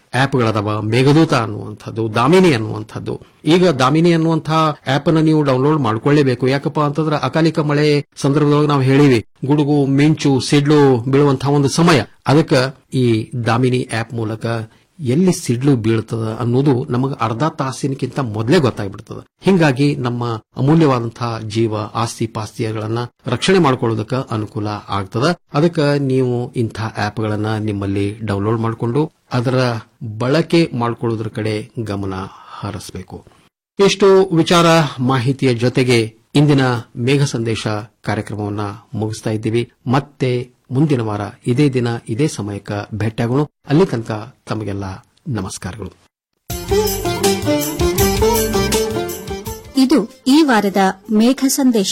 T: ಆಪ್ಗಳದಾವ ಮೇಘದೂತ ಅನ್ನುವಂಥದ್ದು ದಾಮಿನಿ ಅನ್ನುವಂಥದ್ದು ಈಗ ದಾಮಿನಿ ಅನ್ನುವಂತಹ ಆಪ್ ಅನ್ನ ನೀವು ಡೌನ್ಲೋಡ್ ಮಾಡ್ಕೊಳ್ಳೇಬೇಕು ಯಾಕಪ್ಪ ಅಂತಂದ್ರೆ ಅಕಾಲಿಕ ಮಳೆ ಸಂದರ್ಭದೊಳಗೆ ನಾವು ಹೇಳಿವಿ ಗುಡುಗು ಮಿಂಚು ಸಿಡ್ಲು ಬೀಳುವಂತಹ ಒಂದು ಸಮಯ ಅದಕ್ಕೆ ಈ ದಾಮಿನಿ ಆಪ್ ಮೂಲಕ ಎಲ್ಲಿ ಸಿಡ್ಲು ಬೀಳ್ತದ ಅನ್ನೋದು ನಮಗೆ ಅರ್ಧ ತಾಸಿನಕ್ಕಿಂತ ಮೊದಲೇ ಗೊತ್ತಾಗ್ಬಿಡ್ತದ ಹಿಂಗಾಗಿ ನಮ್ಮ ಅಮೂಲ್ಯವಾದಂತಹ ಜೀವ ಆಸ್ತಿ ಪಾಸ್ತಿಗಳನ್ನ ರಕ್ಷಣೆ ಮಾಡ್ಕೊಳ್ಳೋದಕ್ಕೆ ಅನುಕೂಲ ಆಗ್ತದ ಅದಕ್ಕೆ ನೀವು ಇಂಥ ಆಪ್ಗಳನ್ನ ನಿಮ್ಮಲ್ಲಿ ಡೌನ್ಲೋಡ್ ಮಾಡಿಕೊಂಡು ಅದರ ಬಳಕೆ ಮಾಡ್ಕೊಳ್ಳೋದ್ರ ಕಡೆ ಗಮನ ಹರಿಸಬೇಕು ಇಷ್ಟು ವಿಚಾರ ಮಾಹಿತಿಯ ಜೊತೆಗೆ ಇಂದಿನ ಮೇಘ ಸಂದೇಶ ಕಾರ್ಯಕ್ರಮವನ್ನ ಮುಗಿಸ್ತಾ ಇದ್ದೀವಿ ಮತ್ತೆ ಮುಂದಿನ ವಾರ ಇದೇ ದಿನ ಇದೇ ಸಮಯಕ್ಕೆ ಭೇಟಿಯಾಗೋಣ ಅಲ್ಲಿ ತನಕ ತಮಗೆಲ್ಲ ನಮಸ್ಕಾರಗಳು
U: ಇದು ಈ ವಾರದ ಮೇಘ ಸಂದೇಶ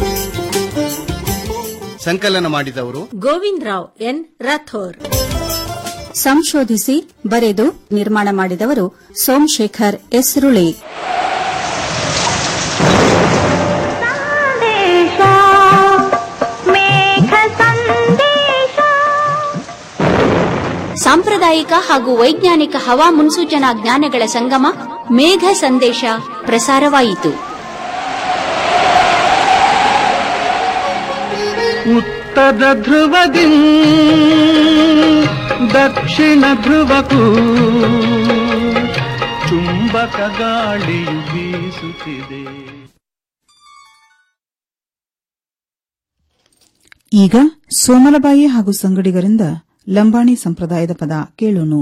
V: ಸಂಕಲನ ಮಾಡಿದವರು
U: ಗೋವಿಂದ್ ರಾವ್ ಎನ್ ರಾಥೋರ್ ಸಂಶೋಧಿಸಿ ಬರೆದು ನಿರ್ಮಾಣ ಮಾಡಿದವರು ಸೋಮಶೇಖರ್ ಎಸ್ರುಳಿ ಸಾಂಪ್ರದಾಯಿಕ ಹಾಗೂ ವೈಜ್ಞಾನಿಕ ಹವಾ ಮುನ್ಸೂಚನಾ ಜ್ಞಾನಗಳ ಸಂಗಮ ಮೇಘ ಸಂದೇಶ ಪ್ರಸಾರವಾಯಿತು
N: ಉತ್ತರ ಧ್ರುವದಿ ದಕ್ಷಿಣ ಧ್ರುವಕ್ಕೂ ಚುಂಬಕ ಗಾಳಿಯು ಬೀಸುತ್ತಿದೆ
F: ಈಗ ಸೋಮಲಬಾಯಿ ಹಾಗೂ ಸಂಗಡಿಗರಿಂದ ಲಂಬಾಣಿ ಸಂಪ್ರದಾಯದ ಪದ ಕೇಳೋನು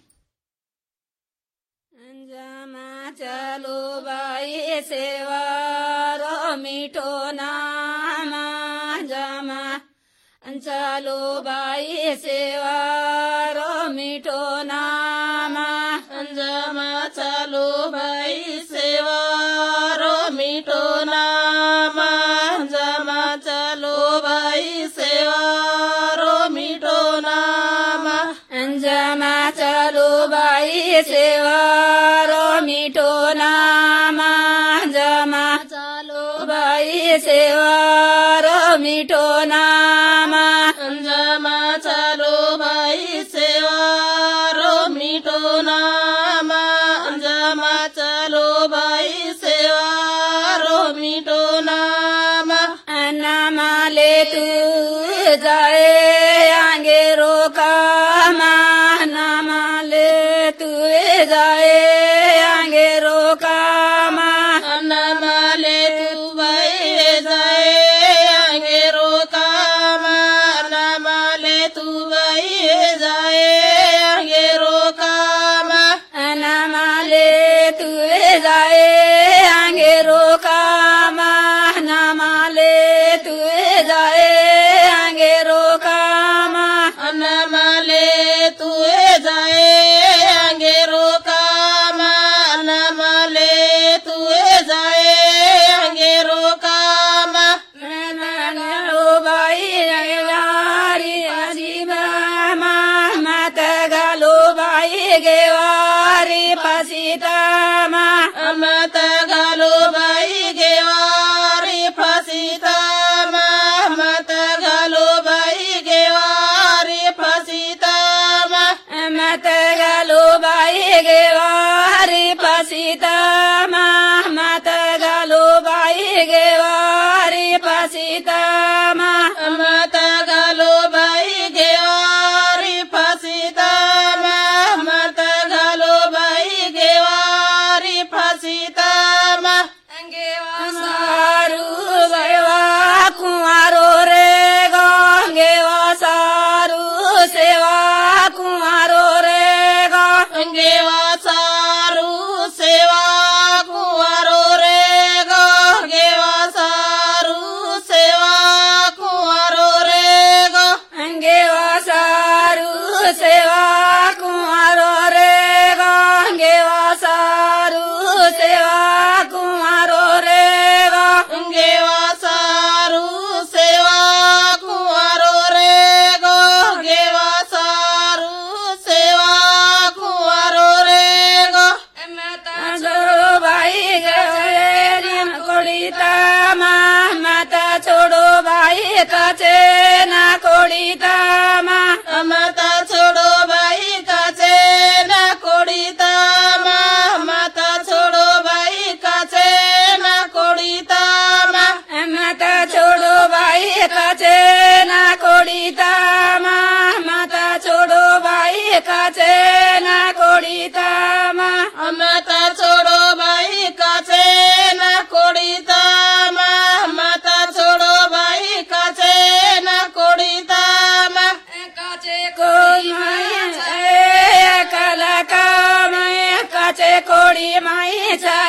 W: चलो बाई सेवा रो मिठो नाम जमा चलो बाई सेवा रो मिठो नाम जमा चलो बाई सेवा रो मिठो नाम जमा चलो बाई सेवा रो मिठो नाम जमा चलो बाई सेवा रो मिठो नाम जमा चलो बाई सेवा रो मिठो नाम जमा चलो बाई सेवा रो मिठो नाम जमा चलो बाई सेवा रो मिठो नाम नामाले तू जाए आगे रोका नामाले तू जाए आगे रोका नामाले तू भाई जाए आगे रोका नामाले तू भाई जाए आगे रोका नामाले तू जाए आगे रोका नामाले तू जाए आगे रोका नमले तू जाए आगे रोका नमले तू जाए आगे रोका भाई यारी अजीब मत गलो भाई गेवारी फसीता मत गलो भाई गेवारी फसीता मत गलो भाई गेवारी फसीता मत गलो भाई गेवारी फसीता मत गलो भाई गेवारी फसीता मत गलो भाई गेवारी फसीता मत गलो भाई गेवारी फसीता सारू गवा कुंवारो रे गंगेवा सारू सेवा कुंवारो रे गंगेवा सारू सेवा कुंवारो रे गंगेवा सारू सेवा कुंवारो रे गंगेवा सारू सेवा कुंवारो रे गंगेवा सारू सेवा कुंवारो रे गंगेवा सारू सेवा कुंवारो रे गंगेवा सारू सेवा कुंवारो रे भाई गए कोड़ीता माता छोड़ो भाई काचे ना कोड़ीता माता छोड़ो भाई काचे ना
A: ಚಾಯ